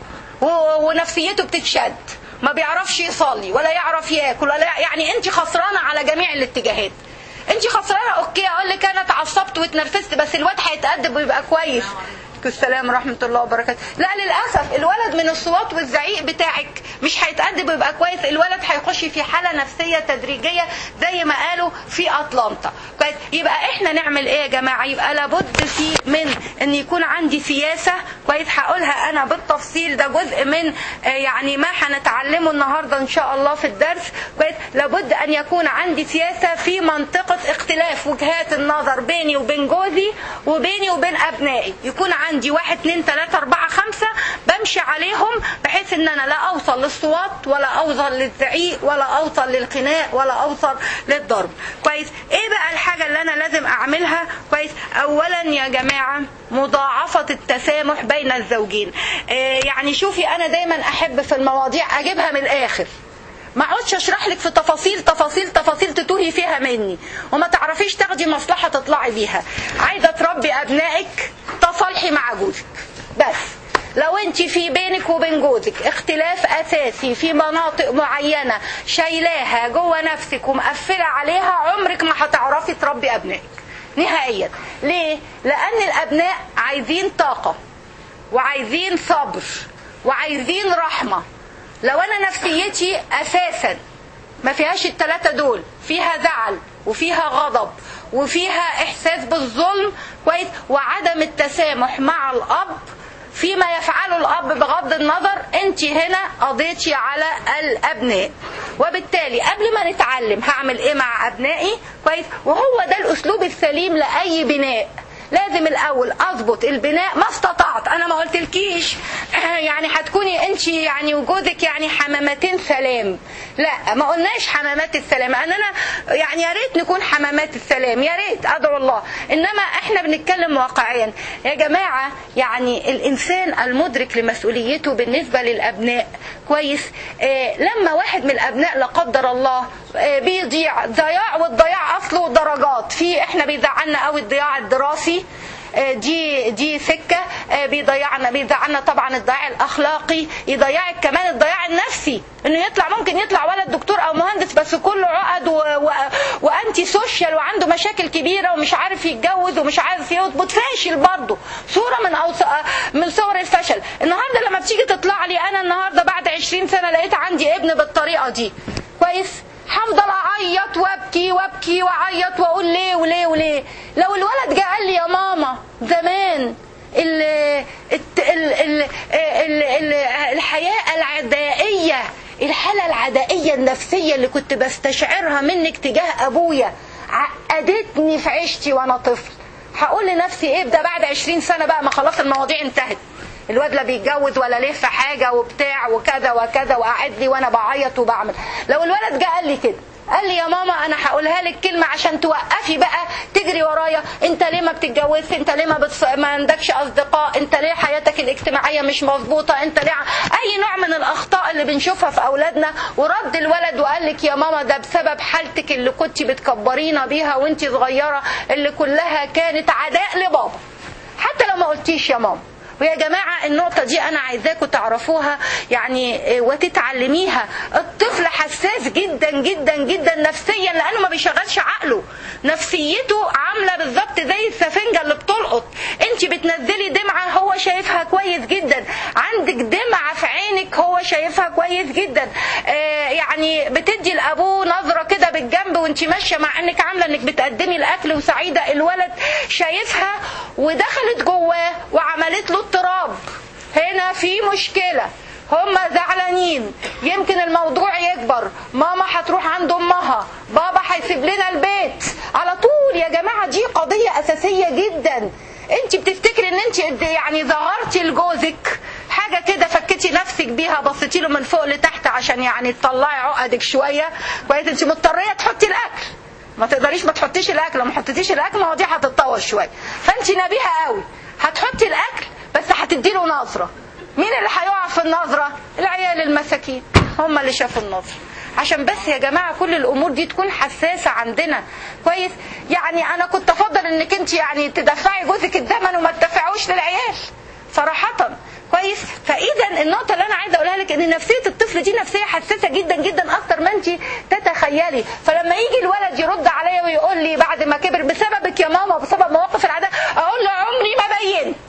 ونفسيته بتتشد ما بيعرفش يصلي ولا يعرف ياكل ولا يعني انت خسرانه على جميع الاتجاهات انت خسرانه اوكي اقول لك انا اتعصبت واتنرفزت بس الواد هيتادب ويبقى كويس السلام ورحمة الله وبركاته لا للأسف الولد من الصوات والزعيق بتاعك مش هيتأدب ويبقى كويس الولد هيخش في حالة نفسية تدريجية زي ما قالوا في أطلانتا كويس يبقى احنا نعمل ايه يا جماعة يبقى لابد في من ان يكون عندي سياسة كويس هقولها انا بالتفصيل ده جزء من يعني ما هنتعلمه النهاردة ان شاء الله في الدرس كويس لابد ان يكون عندي سياسة في منطقة اختلاف وجهات النظر بيني وبين جوزي وبيني وبين ابنائي يكون عندي عندي واحد اتنين تلاتة اربعة خمسة بمشي عليهم بحيث ان انا لا اوصل للصوات ولا اوصل للزعيق ولا اوصل للخناق ولا اوصل للضرب كويس ايه بقى الحاجة اللي انا لازم اعملها كويس اولا يا جماعة مضاعفة التسامح بين الزوجين إيه يعني شوفي انا دايما احب في المواضيع اجيبها من الاخر ما اقعدش اشرح لك في تفاصيل تفاصيل تفاصيل تتوهي فيها مني وما تعرفيش تاخدي مصلحه تطلعي بيها عايزه تربي ابنائك تصالحي مع جوزك بس لو انت في بينك وبين جوزك اختلاف اساسي في مناطق معينه شايلاها جوه نفسك ومقفله عليها عمرك ما هتعرفي تربي ابنائك نهائيا ليه لان الابناء عايزين طاقه وعايزين صبر وعايزين رحمه لو انا نفسيتي اساسا ما فيهاش التلاتة دول فيها زعل وفيها غضب وفيها احساس بالظلم كويس وعدم التسامح مع الاب فيما يفعله الاب بغض النظر انت هنا قضيتي على الابناء وبالتالي قبل ما نتعلم هعمل ايه مع ابنائي كويس وهو ده الاسلوب السليم لاي بناء لازم الاول اضبط البناء ما استطعت انا ما قلتلكيش يعني هتكوني انت يعني وجوزك يعني حمامتين سلام لا ما قلناش حمامات السلام اننا يعني يا ريت نكون حمامات السلام يا ريت ادعو الله انما احنا بنتكلم واقعيا يا جماعه يعني الانسان المدرك لمسؤوليته بالنسبه للابناء كويس آه لما واحد من الابناء لا قدر الله آه بيضيع ضياع والضياع اصله درجات في احنا بيزعلنا قوي الضياع الدراسي دي دي سكه بيضيعنا بيضيعنا طبعا الضياع الاخلاقي يضيعك كمان الضياع النفسي انه يطلع ممكن يطلع ولد دكتور او مهندس بس كله عقد و... و... وانتي سوشيال وعنده مشاكل كبيره ومش عارف يتجوز ومش عارف يضبط فاشل برضه صوره من أوص... من صور الفشل النهارده لما بتيجي تطلع لي انا النهارده بعد 20 سنه لقيت عندي ابن بالطريقه دي كويس هفضل اعيط وابكي وابكي واعيط واقول ليه وليه وليه لو الولد جه قال لي يا ماما زمان ال ال ال ال ال الحياه العدائيه الحاله العدائيه النفسيه اللي كنت بستشعرها منك تجاه ابويا عقدتني في عيشتي وانا طفل هقول لنفسي ايه ده بعد 20 سنه بقى ما خلاص المواضيع انتهت الواد لا بيتجوز ولا ليه في حاجه وبتاع وكذا وكذا وقاعد لي وانا بعيط وبعمل لو الولد جه قال لي كده قال لي يا ماما انا هقولها لك كلمه عشان توقفي بقى تجري ورايا انت ليه ما بتتجوزش انت ليه ما, بتص... ما عندكش اصدقاء انت ليه حياتك الاجتماعيه مش مظبوطه انت ليه اي نوع من الاخطاء اللي بنشوفها في اولادنا ورد الولد وقال لك يا ماما ده بسبب حالتك اللي كنت بتكبرينا بيها وانت صغيره اللي كلها كانت عداء لبابا حتى لو ما قلتيش يا ماما ويا جماعة النقطة دي أنا عايزاكم تعرفوها يعني وتتعلميها الطفل حساس جدا جدا جدا نفسيا لأنه ما بيشغلش عقله نفسيته عاملة بالظبط زي السفنجة اللي بتلقط انت بتنزلي دمعة هو شايفها كويس جدا عندك دمعة في عينك هو شايفها كويس جدا آه يعني بتدي لأبوه نظرة كده بالجنب وانت ماشية مع انك عاملة انك بتقدمي الأكل وسعيدة الولد شايفها ودخلت جواه وعملت له اضطراب هنا في مشكلة هم زعلانين يمكن الموضوع يكبر ماما هتروح عند امها بابا هيسيب لنا البيت على طول يا جماعة دي قضية اساسية جدا انت بتفتكري ان انت يعني ظهرتي لجوزك حاجة كده فكتي نفسك بيها بصيتي له من فوق لتحت عشان يعني تطلعي عقدك شوية كويس انت مضطرية تحطي الاكل ما تقدريش ما تحطيش الاكل لو ما حطيتيش الاكل ما هو دي هتتطور شويه فانت نبيهه قوي هتحطي الاكل بس هتدي له نظره مين اللي هيقع في النظره العيال المساكين هم اللي شافوا النظره عشان بس يا جماعه كل الامور دي تكون حساسه عندنا كويس يعني انا كنت افضل انك انت يعني تدفعي جوزك الثمن وما تدفعوش للعيال صراحه كويس فاذا النقطه اللي انا عايزه اقولها لك ان نفسيه الطفل دي نفسيه حساسه جدا جدا اكتر ما انت تتخيلي فلما يجي الولد يرد عليا ويقول لي بعد ما كبر بسببك يا ماما وبسبب مواقف العاده اقول له عمري ما بينت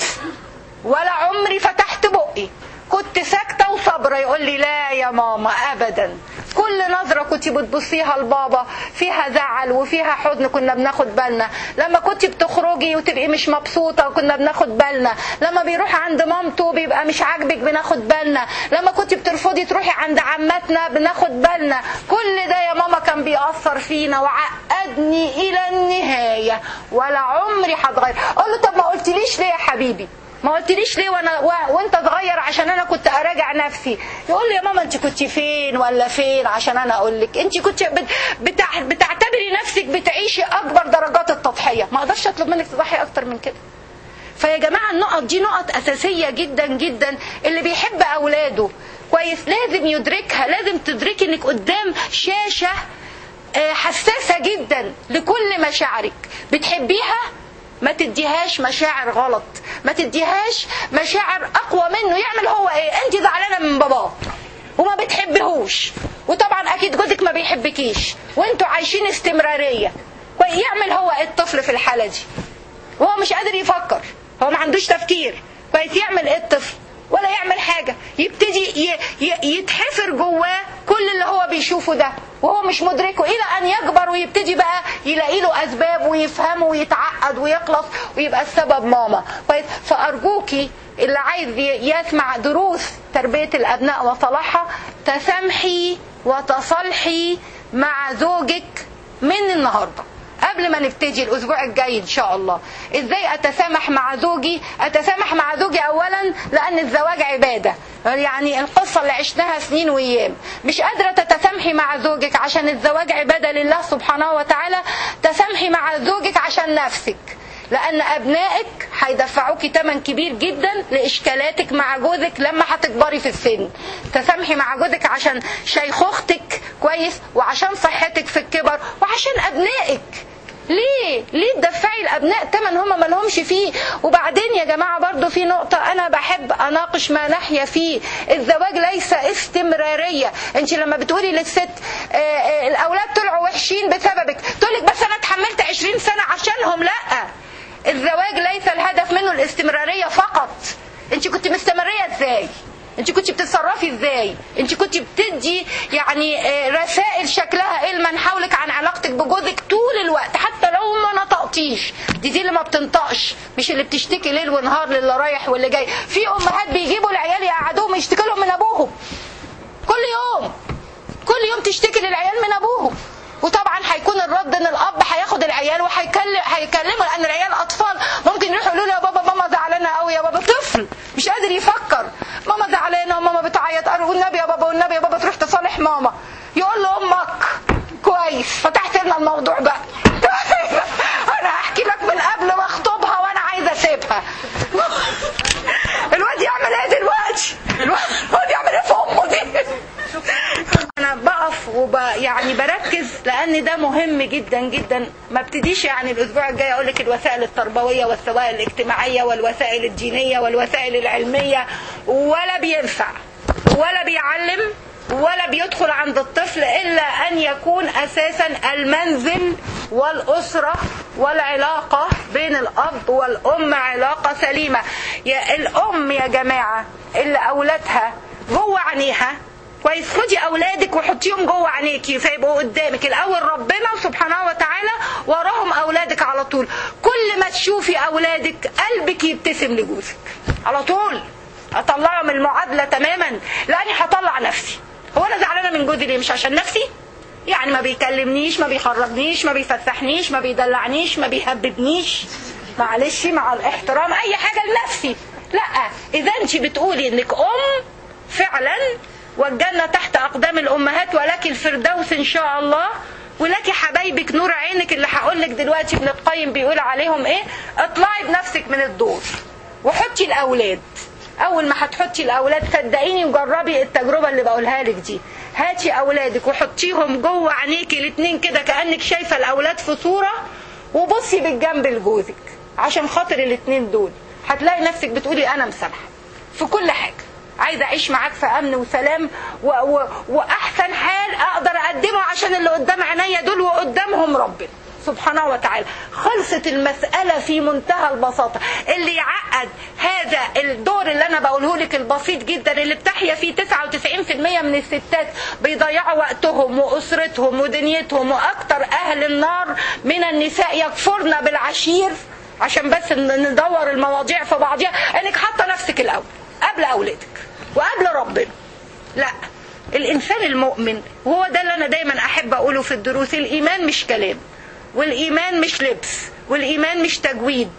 ولا عمري فتحت بقي كنت ساكته وصابره يقول لي لا يا ماما ابدا كل نظره كنت بتبصيها لبابا فيها زعل وفيها حزن كنا بناخد بالنا لما كنت بتخرجي وتبقي مش مبسوطه كنا بناخد بالنا لما بيروح عند مامته بيبقى مش عاجبك بناخد بالنا لما كنت بترفضي تروحي عند عمتنا بناخد بالنا كل ده يا ماما كان بيأثر فينا وعقدني الى النهايه ولا عمري هتغير اقول له طب ما قلتليش ليه يا حبيبي ما قلتليش ليه وانا و... وانت صغير عشان انا كنت اراجع نفسي يقول لي يا ماما انت كنت فين ولا فين عشان انا اقول لك انت كنت بت... بتع... بتعتبري نفسك بتعيشي اكبر درجات التضحيه ما اقدرش اطلب منك تضحي اكتر من كده فيا جماعه النقط دي نقط اساسيه جدا جدا اللي بيحب اولاده كويس لازم يدركها لازم تدركي انك قدام شاشه حساسه جدا لكل مشاعرك بتحبيها ما تديهاش مشاعر غلط ما تديهاش مشاعر اقوى منه يعمل هو ايه انت زعلانه من باباه وما بتحبهوش وطبعا اكيد جوزك ما بيحبكيش وانتوا عايشين استمراريه يعمل هو ايه الطفل في الحاله دي وهو مش قادر يفكر هو ما عندوش تفكير كويس يعمل ايه الطفل ولا يعمل حاجه يبتدي يتحفر جواه كل اللي هو بيشوفه ده وهو مش مدركه الى ان يكبر ويبتدي بقى يلاقي له اسباب ويفهمه ويتعقد ويخلص ويبقى السبب ماما كويس فارجوكي اللي عايز يسمع دروس تربيه الابناء وصلاحها تسامحي وتصالحي مع زوجك من النهارده قبل ما نبتدي الاسبوع الجاي ان شاء الله ازاي اتسامح مع زوجي اتسامح مع زوجي اولا لان الزواج عباده يعني القصة اللي عشناها سنين وايام مش قادرة تتسامحي مع زوجك عشان الزواج عبادة لله سبحانه وتعالى تسامحي مع زوجك عشان نفسك لان ابنائك هيدفعوكي ثمن كبير جدا لاشكالاتك مع جوزك لما هتكبري في السن تسامحي مع جوزك عشان شيخوختك كويس وعشان صحتك في الكبر وعشان ابنائك ليه ليه تدفعي الابناء تمن هم ما لهمش فيه وبعدين يا جماعه برضو في نقطه انا بحب اناقش ما نحيا فيه الزواج ليس استمراريه انت لما بتقولي للست آآ آآ الاولاد طلعوا وحشين بسببك تقولك بس انا اتحملت 20 سنه عشانهم لا الزواج ليس الهدف منه الاستمراريه فقط انت كنت مستمريه ازاي انت كنت بتتصرفي ازاي انت كنت بتدي يعني رسائل شكلها ايه لمن حولك عن علاقتك بجوزك طول الوقت حتى لو ما نطقتيش دي دي اللي ما بتنطقش مش اللي بتشتكي ليل ونهار للي رايح واللي جاي في امهات بيجيبوا العيال يقعدوهم يشتكي لهم من ابوهم كل يوم كل يوم تشتكي للعيال من ابوهم وطبعا هيكون الرد ان الاب هياخد العيال وهيكلم هيكلمه لان العيال اطفال ممكن يروحوا يقولوا له يا بابا ماما زعلانه قوي يا بابا طفل مش قادر يفكر بابا والنبي يا بابا تروح تصالح ماما يقول له امك كويس فتحت لنا الموضوع بقى انا هحكي لك من قبل ما اخطبها وانا عايزه اسيبها الواد يعمل ايه دلوقتي الواد يعمل ايه في امه دي انا بقف وب يعني بركز لان ده مهم جدا جدا ما ابتديش يعني الاسبوع الجاي اقول لك الوسائل التربويه والوسائل الاجتماعيه والوسائل الدينيه والوسائل العلميه ولا بينفع ولا بيعلم ولا بيدخل عند الطفل الا ان يكون اساسا المنزل والاسره والعلاقه بين الاب والام علاقه سليمه يا الام يا جماعه اللي اولادها جوه عينيها كويس خدي اولادك وحطيهم جوه عينيكي فيبقوا قدامك الاول ربنا سبحانه وتعالى وراهم اولادك على طول كل ما تشوفي اولادك قلبك يبتسم لجوزك على طول اطلعه من المعادله تماما لاني هطلع نفسي هو انا زعلانه من جوزي ليه مش عشان نفسي يعني ما بيكلمنيش ما بيخرجنيش ما بيفسحنيش ما بيدلعنيش ما بيهببنيش معلش مع الاحترام اي حاجه لنفسي لا اذا انت بتقولي انك ام فعلا والجنة تحت أقدام الأمهات ولك الفردوس إن شاء الله ولك حبايبك نور عينك اللي هقول لك دلوقتي ابن القيم بيقول عليهم إيه اطلعي بنفسك من الدور وحطي الأولاد أول ما هتحطي الأولاد صدقيني وجربي التجربة اللي بقولها لك دي هاتي أولادك وحطيهم جوه عينيكي الاتنين كده كأنك شايفة الأولاد في صورة وبصي بالجنب لجوزك عشان خاطر الاتنين دول هتلاقي نفسك بتقولي أنا مسامحة في كل حاجة عايزه اعيش معاك في امن وسلام و... و... واحسن حال اقدر اقدمه عشان اللي قدام عينيا دول وقدامهم ربنا سبحانه وتعالى خلصت المسألة في منتهى البساطة اللي يعقد هذا الدور اللي أنا بقوله لك البسيط جدا اللي بتحيا فيه 99% من الستات بيضيعوا وقتهم وأسرتهم ودنيتهم وأكتر أهل النار من النساء يكفرن بالعشير عشان بس ندور المواضيع في بعضها انك حاطه نفسك الاول قبل اولادك وقبل ربنا لا الانسان المؤمن وهو ده اللي انا دايما احب اقوله في الدروس الايمان مش كلام والايمان مش لبس والايمان مش تجويد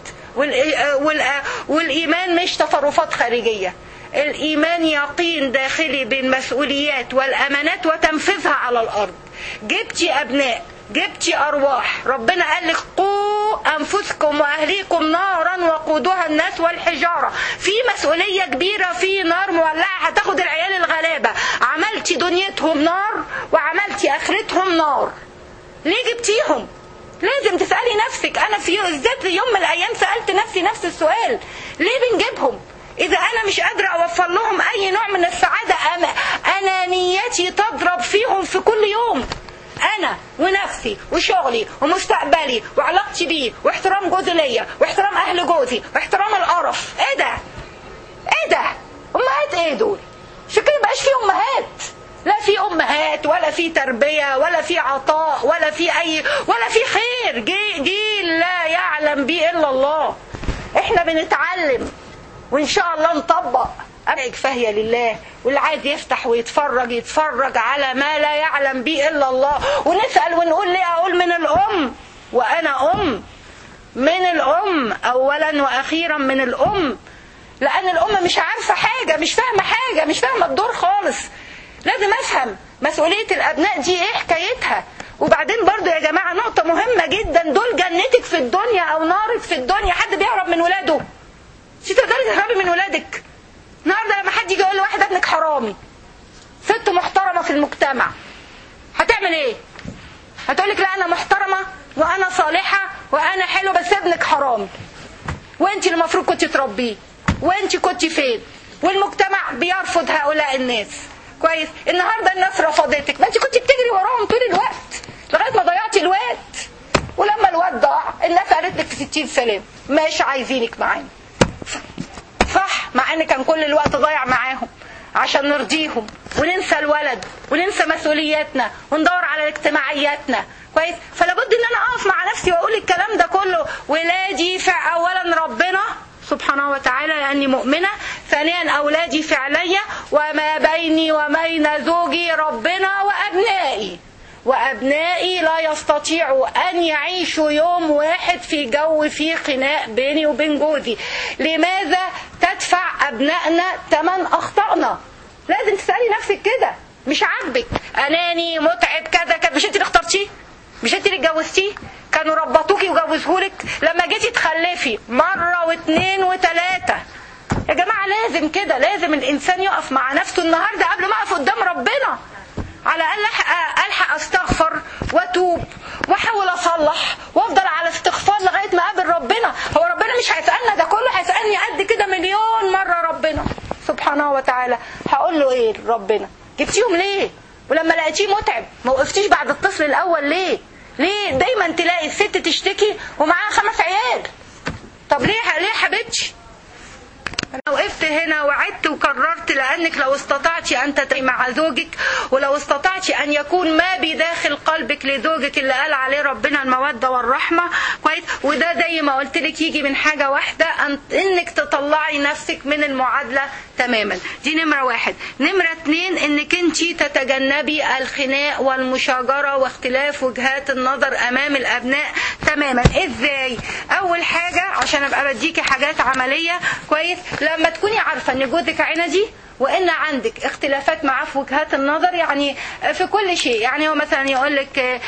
والايمان مش تصرفات خارجيه الايمان يقين داخلي بالمسؤوليات والامانات وتنفيذها على الارض جبتي ابناء جبتي ارواح ربنا قال لك قوا انفسكم واهليكم نارا وقودها الناس والحجاره في مسؤوليه كبيره في نار مولعه هتاخد العيال الغلابه عملتي دنيتهم نار وعملتي اخرتهم نار ليه جبتيهم لازم تسالي نفسك انا في ذات يوم من الايام سالت نفسي نفس السؤال ليه بنجيبهم اذا انا مش قادره اوفر لهم اي نوع من السعاده أنا انانيتي تضرب فيهم في كل يوم انا ونفسي وشغلي ومستقبلي وعلاقتي بيه واحترام جوزي ليا واحترام اهل جوزي واحترام القرف ايه ده ايه ده امهات ايه دول عشان كده مبقاش في امهات لا في امهات ولا في تربيه ولا في عطاء ولا في اي ولا في خير جيل, جيل لا يعلم به الا الله احنا بنتعلم وان شاء الله نطبق أبعد فهي لله واللي عايز يفتح ويتفرج يتفرج على ما لا يعلم به إلا الله ونسأل ونقول ليه أقول من الأم وأنا أم من الأم أولا وأخيرا من الأم لأن الأم مش عارفة حاجة مش فاهمة حاجة مش فاهمة الدور خالص لازم أفهم مسؤولية الأبناء دي إيه حكايتها وبعدين برضو يا جماعة نقطة مهمة جدا دول جنتك في الدنيا أو نارك في الدنيا حد بيهرب من ولاده مش تقدري تهربي من ولادك النهارده لما حد يجي يقول لواحد ابنك حرامي ست محترمه في المجتمع هتعمل ايه هتقول لك لا انا محترمه وانا صالحه وانا حلوه بس ابنك حرامي وانت اللي المفروض كنت تربيه وانت كنت فين والمجتمع بيرفض هؤلاء الناس كويس النهارده الناس رفضتك ما انت كنت بتجري وراهم طول الوقت لغايه ما ضيعتي الواد ولما الواد ضاع الناس قالت لك في 60 سلام مش عايزينك معانا صح مع ان كان كل الوقت ضايع معاهم عشان نرضيهم وننسى الولد وننسى مسؤولياتنا وندور على اجتماعياتنا كويس فلابد ان انا اقف مع نفسي واقول الكلام ده كله ولادي فع اولا ربنا سبحانه وتعالى لاني مؤمنه ثانيا اولادي فعليا وما بيني وبين زوجي ربنا وابنائي وأبنائي لا يستطيعوا أن يعيشوا يوم واحد في جو فيه خناق بيني وبين جوزي لماذا تدفع أبنائنا ثمن أخطائنا لازم تسالي نفسك كده مش عاجبك اناني متعب كذا كذا مش انت اللي اخترتيه مش انت اللي اتجوزتيه كانوا ربطوكي وجوزهولك لما جيتي تخلفي مره واثنين وثلاثه يا جماعه لازم كده لازم الانسان يقف مع نفسه النهارده قبل ما اقف قدام ربنا على الاقل الحق الحق استغفر واتوب واحاول اصلح وافضل على استغفار لغايه ما اقابل ربنا هو ربنا مش هيسالنا ده كله هيسالني قد كده مليون مره ربنا سبحانه وتعالى هقول له ايه ربنا جبتيهم ليه ولما لقيتيه متعب ما وقفتيش بعد الطفل الاول ليه ليه دايما تلاقي الست تشتكي ومعاها خمس عيال طب ليه ليه حبيبتي أنا وقفت هنا وعدت وكررت لأنك لو استطعت أن تتعي مع زوجك ولو استطعت أن يكون ما بداخل قلبك لزوجك اللي قال عليه ربنا المودة والرحمة كويس وده زي ما قلت لك يجي من حاجة واحدة أن إنك تطلعي نفسك من المعادلة تماما دي نمرة واحد نمرة اتنين إنك أنت تتجنبي الخناق والمشاجرة واختلاف وجهات النظر أمام الأبناء تماما إزاي أول حاجة عشان أبقى بديكي حاجات عملية كويس لما تكوني عارفة ان جوزك عندي وان عندك اختلافات معاه في وجهات النظر يعني في كل شيء يعني هو مثلا يقول لك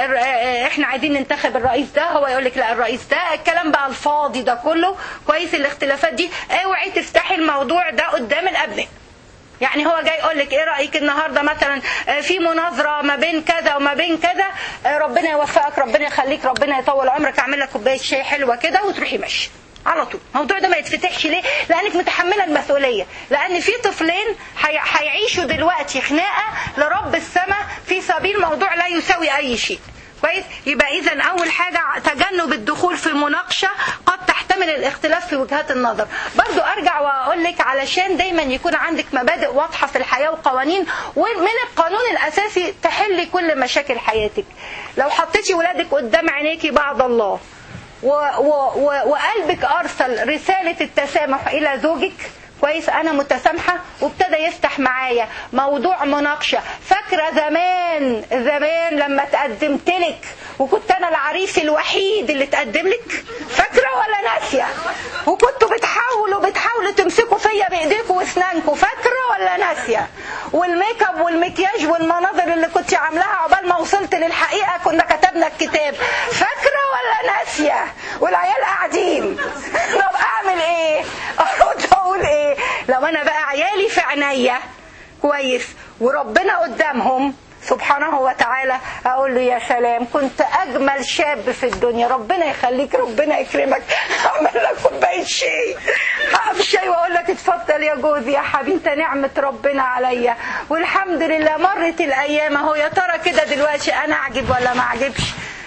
احنا عايزين ننتخب الرئيس ده هو يقول لك لا الرئيس ده الكلام بقى الفاضي ده كله كويس الاختلافات دي اوعي تفتحي الموضوع ده قدام الابناء يعني هو جاي يقول لك ايه رايك النهارده مثلا في مناظره ما بين كذا وما بين كذا ربنا يوفقك ربنا يخليك ربنا يطول عمرك اعمل لك كوبايه شاي حلوه كده وتروحي ماشيه على طول الموضوع ده ما يتفتحش ليه لانك متحمله المسؤوليه لان في طفلين هيعيشوا دلوقتي خناقه لرب السماء في سبيل موضوع لا يساوي اي شيء كويس يبقى اذا اول حاجه تجنب الدخول في المناقشه قد تحتمل الاختلاف في وجهات النظر برضو ارجع واقول لك علشان دايما يكون عندك مبادئ واضحه في الحياه وقوانين ومن القانون الاساسي تحلي كل مشاكل حياتك لو حطيتي ولادك قدام عينيكي بعد الله و و و وقلبك ارسل رساله التسامح الى زوجك كويس انا متسامحه وابتدى يفتح معايا موضوع مناقشه فاكره زمان زمان لما تقدمت لك وكنت انا العريس الوحيد اللي تقدم لك فاكره ولا ناسيه وكنتوا بتحاولوا بتحاولوا تمسكوا فيا بايديكم واسنانكم فاكره ولا ناسيه والميك اب والمكياج والمناظر اللي كنت عاملاها عقبال ما وصلت للحقيقه كنا كتبنا الكتاب فاكره ولا ناسيه والعيال قاعدين طب اعمل ايه ارد اقول ايه لو انا بقى عيالي في عينيا كويس وربنا قدامهم سبحانه وتعالى اقول له يا سلام كنت اجمل شاب في الدنيا ربنا يخليك ربنا يكرمك اعمل لك كوبايه شاي هقف شاي واقول لك اتفضل يا جوزي يا حبيبي انت نعمه ربنا عليا والحمد لله مرت الايام اهو يا ترى كده دلوقتي انا اعجب ولا ما اعجبش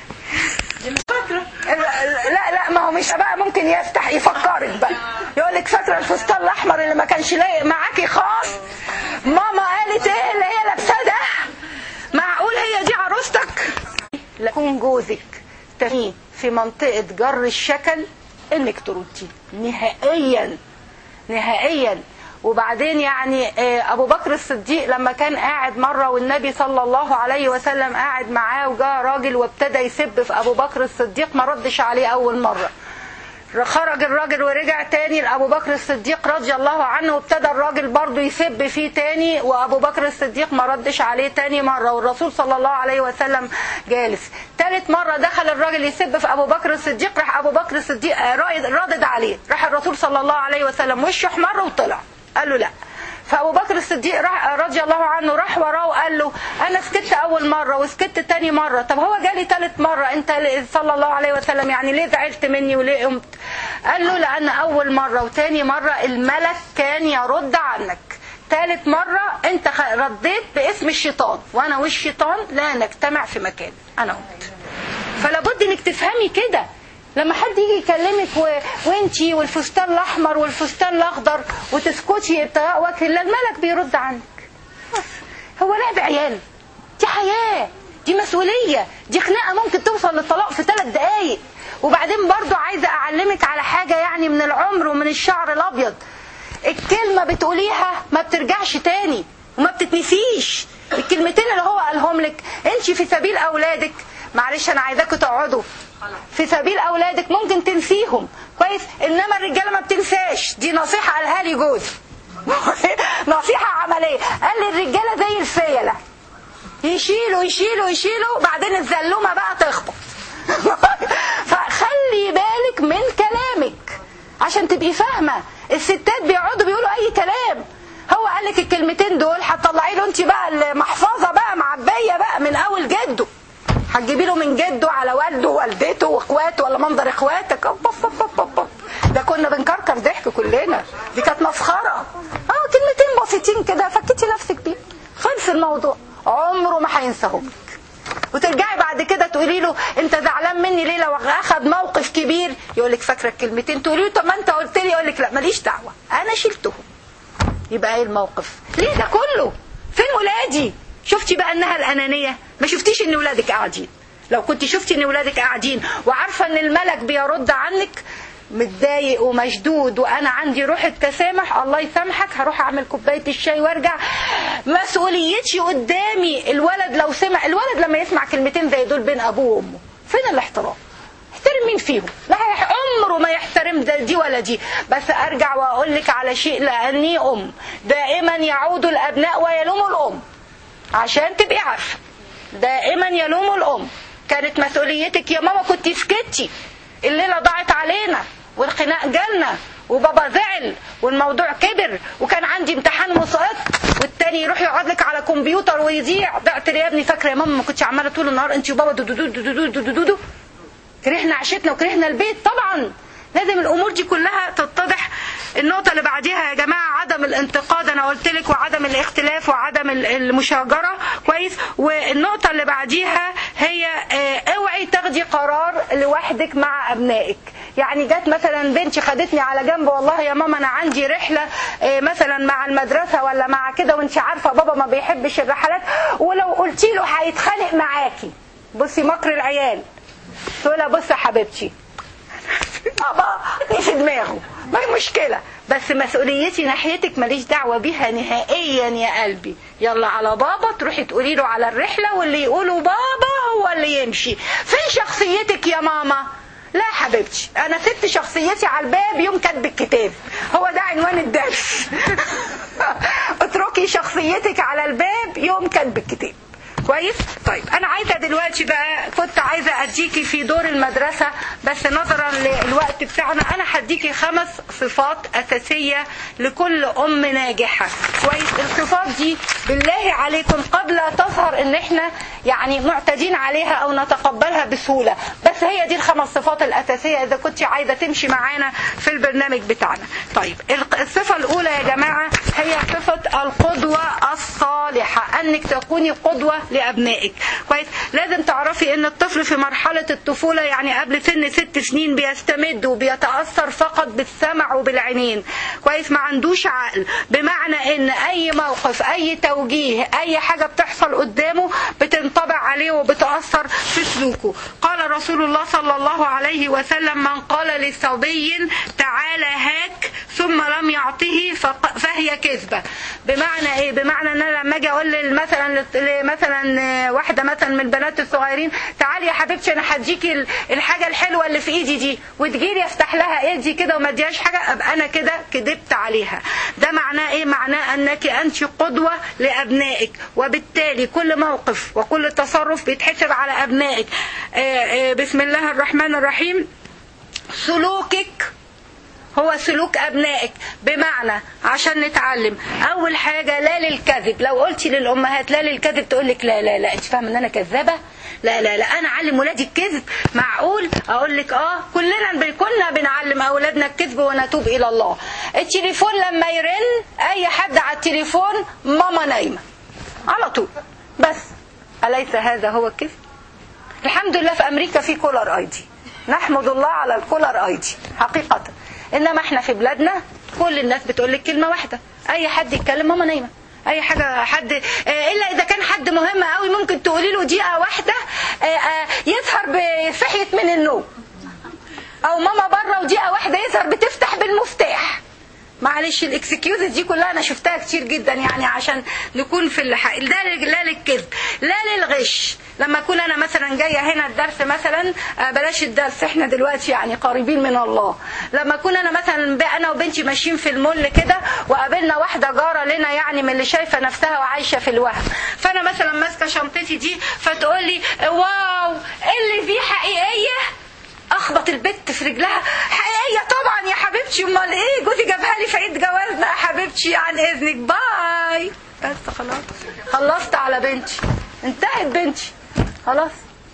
لا لا ما هو مش بقى ممكن يفتح يفكرك بقى يقول لك فاكره الفستان الاحمر اللي ما كانش لايق معاكي خالص ماما قالت ايه اللي هي لابساه ده معقول هي دي عروستك لكون جوزك تاني في منطقة جر الشكل انك تردي نهائيا نهائيا وبعدين يعني ابو بكر الصديق لما كان قاعد مره والنبي صلى الله عليه وسلم قاعد معاه وجاء راجل وابتدى يسب في ابو بكر الصديق ما ردش عليه اول مره خرج الراجل ورجع تاني لابو بكر الصديق رضي الله عنه وابتدى الراجل برضه يسب فيه تاني وابو بكر الصديق ما ردش عليه تاني مره والرسول صلى الله عليه وسلم جالس ثالث مره دخل الراجل يسب في ابو بكر الصديق راح ابو بكر الصديق ردد عليه راح الرسول صلى الله عليه وسلم وشه احمر وطلع قال له لا فابو بكر الصديق راح رضي الله عنه راح وراه وقال له انا سكت اول مره وسكت تاني مره طب هو جالي تالت مره انت صلى الله عليه وسلم يعني ليه زعلت مني وليه قمت قال له لان اول مره وتاني مره الملك كان يرد عنك ثالث مرة انت رديت باسم الشيطان وانا والشيطان لا نجتمع في مكان انا قمت فلا بد انك تفهمي كده لما حد يجي يكلمك و... وانتي والفستان الاحمر والفستان الاخضر وتسكتي ابتغاء وجه الله الملك بيرد عنك هو لعب عيال دي حياه دي مسؤوليه دي خناقه ممكن توصل للطلاق في ثلاث دقايق وبعدين برضو عايزه اعلمك على حاجه يعني من العمر ومن الشعر الابيض الكلمه بتقوليها ما بترجعش تاني وما بتتنسيش الكلمتين اللي هو قالهم لك انت في سبيل اولادك معلش انا عايزاكم تقعدوا في سبيل اولادك ممكن تنسيهم كويس انما الرجاله ما بتنساش دي نصيحه قالها لي جوزي نصيحة عملية قال لي الرجالة زي الفيلة يشيلوا يشيلوا يشيلوا بعدين الزلومة بقى تخبط فخلي بالك من كلامك عشان تبقي فاهمة الستات بيقعدوا بيقولوا اي كلام هو قال لك الكلمتين دول هتطلعي له انت بقى المحفظة بقى معبية بقى من اول جده هتجيبي له من جده على والده ووالدته واخواته ولا منظر اخواتك أوب أوب أوب أوب أوب. ده كنا بنكركر ضحك كلنا دي كانت مسخره اه كلمتين بسيطين كده فكتي نفسك بيه خلص الموضوع عمره ما هينساهم لك وترجعي بعد كده تقولي له انت زعلان مني ليه لو اخذ موقف كبير يقول لك فاكره الكلمتين تقولي له طب ما انت قلت لي يقول لك لا ماليش دعوه انا شلتهم يبقى ايه الموقف ليه ده كله فين ولادي شفتي بقى انها الانانيه ما شفتيش ان ولادك قاعدين لو كنت شفتي ان ولادك قاعدين وعارفه ان الملك بيرد عنك متضايق ومشدود وانا عندي روح التسامح الله يسامحك هروح اعمل كوبايه الشاي وارجع مسؤوليتي قدامي الولد لو سمع الولد لما يسمع كلمتين زي دول بين ابوه وامه فين الاحترام احترم مين فيهم لا عمره ما يحترم ده دي ولا دي بس ارجع واقول لك على شيء لاني ام دائما يعود الابناء ويلوم الام عشان تبقي عارفه دائما يلوم الام كانت مسؤوليتك يا ماما كنت سكتي الليله ضاعت علينا والخناق جالنا وبابا زعل والموضوع كبر وكان عندي امتحان مسقط والتاني يروح يقعد لك على كمبيوتر ويذيع ضعت لي يا ابني فاكره يا ماما ما كنتش عماله طول النهار انت وبابا دو دو دو دو دو دو دو دو كرهنا عشتنا وكرهنا البيت طبعا لازم الامور دي كلها تتضح النقطة اللي بعديها يا جماعة عدم الانتقاد أنا قلت لك وعدم الاختلاف وعدم المشاجرة كويس والنقطة اللي بعديها هي اوعي تاخدي قرار لوحدك مع أبنائك يعني جت مثلا بنتي خدتني على جنب والله يا ماما أنا عندي رحلة مثلا مع المدرسة ولا مع كده وانت عارفة بابا ما بيحبش الرحلات ولو قلتي له هيتخانق معاكي بصي مكر العيال تقول لها بصي يا حبيبتي بابا دي في دماغه ما هي مشكلة بس مسؤوليتي ناحيتك ماليش دعوة بيها نهائيا يا قلبي يلا على بابا تروحي تقولي له على الرحلة واللي يقوله بابا هو اللي يمشي فين شخصيتك يا ماما لا يا حبيبتي انا سبت شخصيتي على الباب يوم كاتب الكتاب هو ده عنوان الدرس اتركي شخصيتك على الباب يوم كاتب الكتاب كويس طيب انا عايزه دلوقتي بقى كنت عايزه اديكي في دور المدرسه بس نظرا للوقت بتاعنا انا هديكي خمس صفات اساسيه لكل ام ناجحه كويس الصفات دي بالله عليكم قبل تظهر ان احنا يعني معتادين عليها او نتقبلها بسهوله بس هي دي الخمس صفات الاساسيه اذا كنت عايزه تمشي معانا في البرنامج بتاعنا طيب الصفه الاولى يا جماعه هي صفه القدوه الصالحه انك تكوني قدوه لأبنائك كويس لازم تعرفي ان الطفل في مرحلة الطفولة يعني قبل سن ست سنين بيستمد وبيتأثر فقط بالسمع وبالعينين كويس ما عندوش عقل بمعنى ان اي موقف اي توجيه اي حاجة بتحصل قدامه بتنطبع عليه وبتأثر في سلوكه قال رسول الله صلى الله عليه وسلم من قال لصبي تعالى هاك ثم لم يعطه فهي كذبة بمعنى ايه بمعنى ان انا لما اجي اقول مثلا مثلا واحده مثلا من البنات الصغيرين تعالي يا حبيبتي انا هديكي الحاجه الحلوه اللي في ايدي دي وتجيلي افتح لها ايدي كده وما اديهاش حاجه ابقى انا كده كدبت عليها ده معناه ايه معناه انك انت قدوه لابنائك وبالتالي كل موقف وكل تصرف بيتحسب على ابنائك بسم الله الرحمن الرحيم سلوكك هو سلوك أبنائك بمعنى عشان نتعلم أول حاجة لا للكذب لو قلتي للأمهات لا للكذب تقول لك لا لا لا أنت فاهمة إن أنا كذابة لا لا لا أنا أعلم ولادي الكذب معقول أقول لك آه كلنا كنا بنعلم أولادنا الكذب ونتوب إلى الله التليفون لما يرن أي حد على التليفون ماما نايمة على طول بس أليس هذا هو الكذب الحمد لله في أمريكا في كولر أيدي نحمد الله على الكولر أيدي حقيقة انما احنا في بلادنا كل الناس بتقول لك كلمه واحده اي حد يتكلم ماما نايمه اي حاجه حد الا اذا كان حد مهم قوي ممكن تقولي له دقيقه واحده يسهر بصحيه من النوم او ماما بره ودقيقه واحده يسهر بتفتح بالمفتاح معلش الاكسكيوزز دي كلها انا شفتها كتير جدا يعني عشان نكون في الحق ده لا للكذب لا للغش لما اكون انا مثلا جايه هنا الدرس مثلا آه، بلاش الدرس احنا دلوقتي يعني قريبين من الله لما اكون انا مثلا ب- انا وبنتي ماشيين في المول كده وقابلنا واحده جاره لنا يعني من اللي شايفه نفسها وعايشه في الوهم فانا مثلا ماسكه شنطتي دي فتقول لي واو اللي دي حقيقيه اخبط البت في رجلها حقيقيه طبعا يا حبيبتي امال ايه جوزي جابها لي في عيد جوازنا يا حبيبتي عن اذنك باي بس خلاص خلصت على بنتي انتهت بنتي خلاص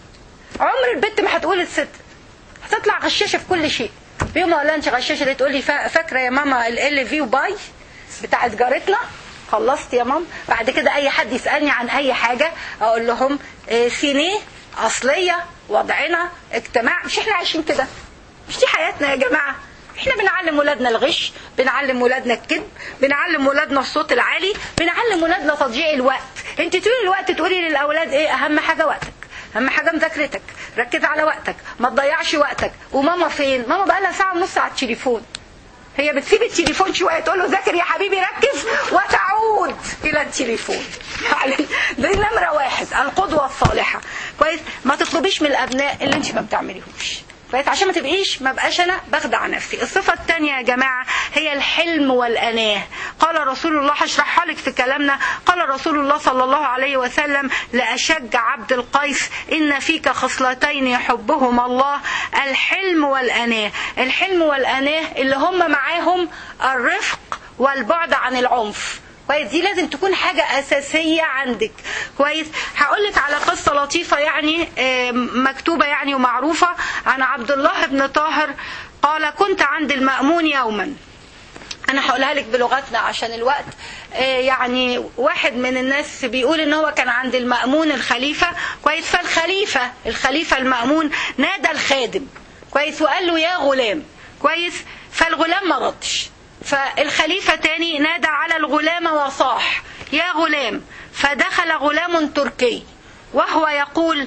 عمر البت ما هتقول الست هتطلع غشاشه في كل شيء يوم ما اقول لها انت غشاشه ليه تقول لي فا- فاكره يا ماما ال في وباي بتاعت جارتنا خلصت يا ماما بعد كده اي حد يسالني عن اي حاجه اقول لهم إيه سينيه اصليه وضعنا اجتماع مش احنا عايشين كده مش دي حياتنا يا جماعه احنا بنعلم ولادنا الغش بنعلم ولادنا الكذب بنعلم ولادنا الصوت العالي بنعلم ولادنا تضييع الوقت انت طول الوقت تقولي للاولاد ايه اهم حاجه وقتك اهم حاجه مذاكرتك ركز على وقتك ما تضيعش وقتك وماما فين ماما بقى لها ساعه ونص على التليفون هي بتسيب التليفون شويه تقول له ذاكر يا حبيبي ركز وتعود الى التليفون يعني دي نمره واحد القدوه الصالحه كويس ما تطلبيش من الابناء اللي انت ما بتعمليهوش كويس عشان ما تبقيش ما بقاش انا بخدع نفسي الصفه الثانيه يا جماعه هي الحلم والاناه قال رسول الله هشرحها لك في كلامنا قال رسول الله صلى الله عليه وسلم لاشج عبد القيس ان فيك خصلتين يحبهما الله الحلم والاناه الحلم والاناه اللي هم معاهم الرفق والبعد عن العنف كويس دي لازم تكون حاجة أساسية عندك كويس هقول لك على قصة لطيفة يعني آه، مكتوبة يعني ومعروفة عن عبد الله بن طاهر قال كنت عند المأمون يوما انا هقولها لك بلغتنا عشان الوقت آه، يعني واحد من الناس بيقول ان هو كان عند المأمون الخليفة كويس فالخليفة الخليفة المأمون نادى الخادم كويس وقال له يا غلام كويس فالغلام ما ردش فالخليفة تاني نادى على الغلام وصاح يا غلام فدخل غلام تركي وهو يقول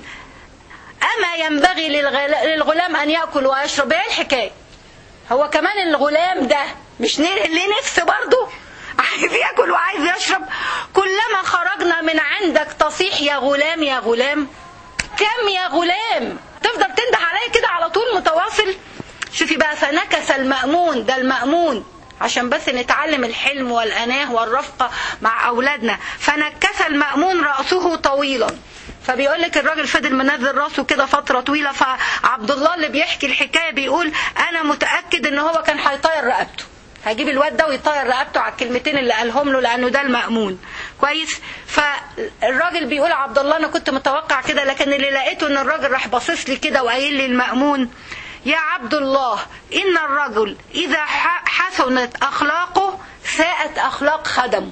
أما ينبغي للغل- للغلام أن يأكل ويشرب إيه الحكاية هو كمان الغلام ده مش ن- ليه نفس برضه عايز ياكل وعايز يشرب كلما خرجنا من عندك تصيح يا غلام يا غلام كم يا غلام تفضل تنده عليا كده على طول متواصل شوفي بقى فنكس المأمون ده المأمون عشان بس نتعلم الحلم والأناه والرفقة مع أولادنا فنكس المأمون رأسه طويلا فبيقول لك الراجل فضل منزل راسه كده فترة طويلة فعبد الله اللي بيحكي الحكاية بيقول أنا متأكد إن هو كان هيطير رقبته هيجيب الواد ده ويطير رقبته على الكلمتين اللي قالهم له لانه ده المأمون كويس فالراجل بيقول عبد الله انا كنت متوقع كده لكن اللي لقيته ان الراجل راح باصص لي كده وقايل لي المأمون يا عبد الله ان الرجل اذا ح- حسنت اخلاقه ساءت اخلاق خدمه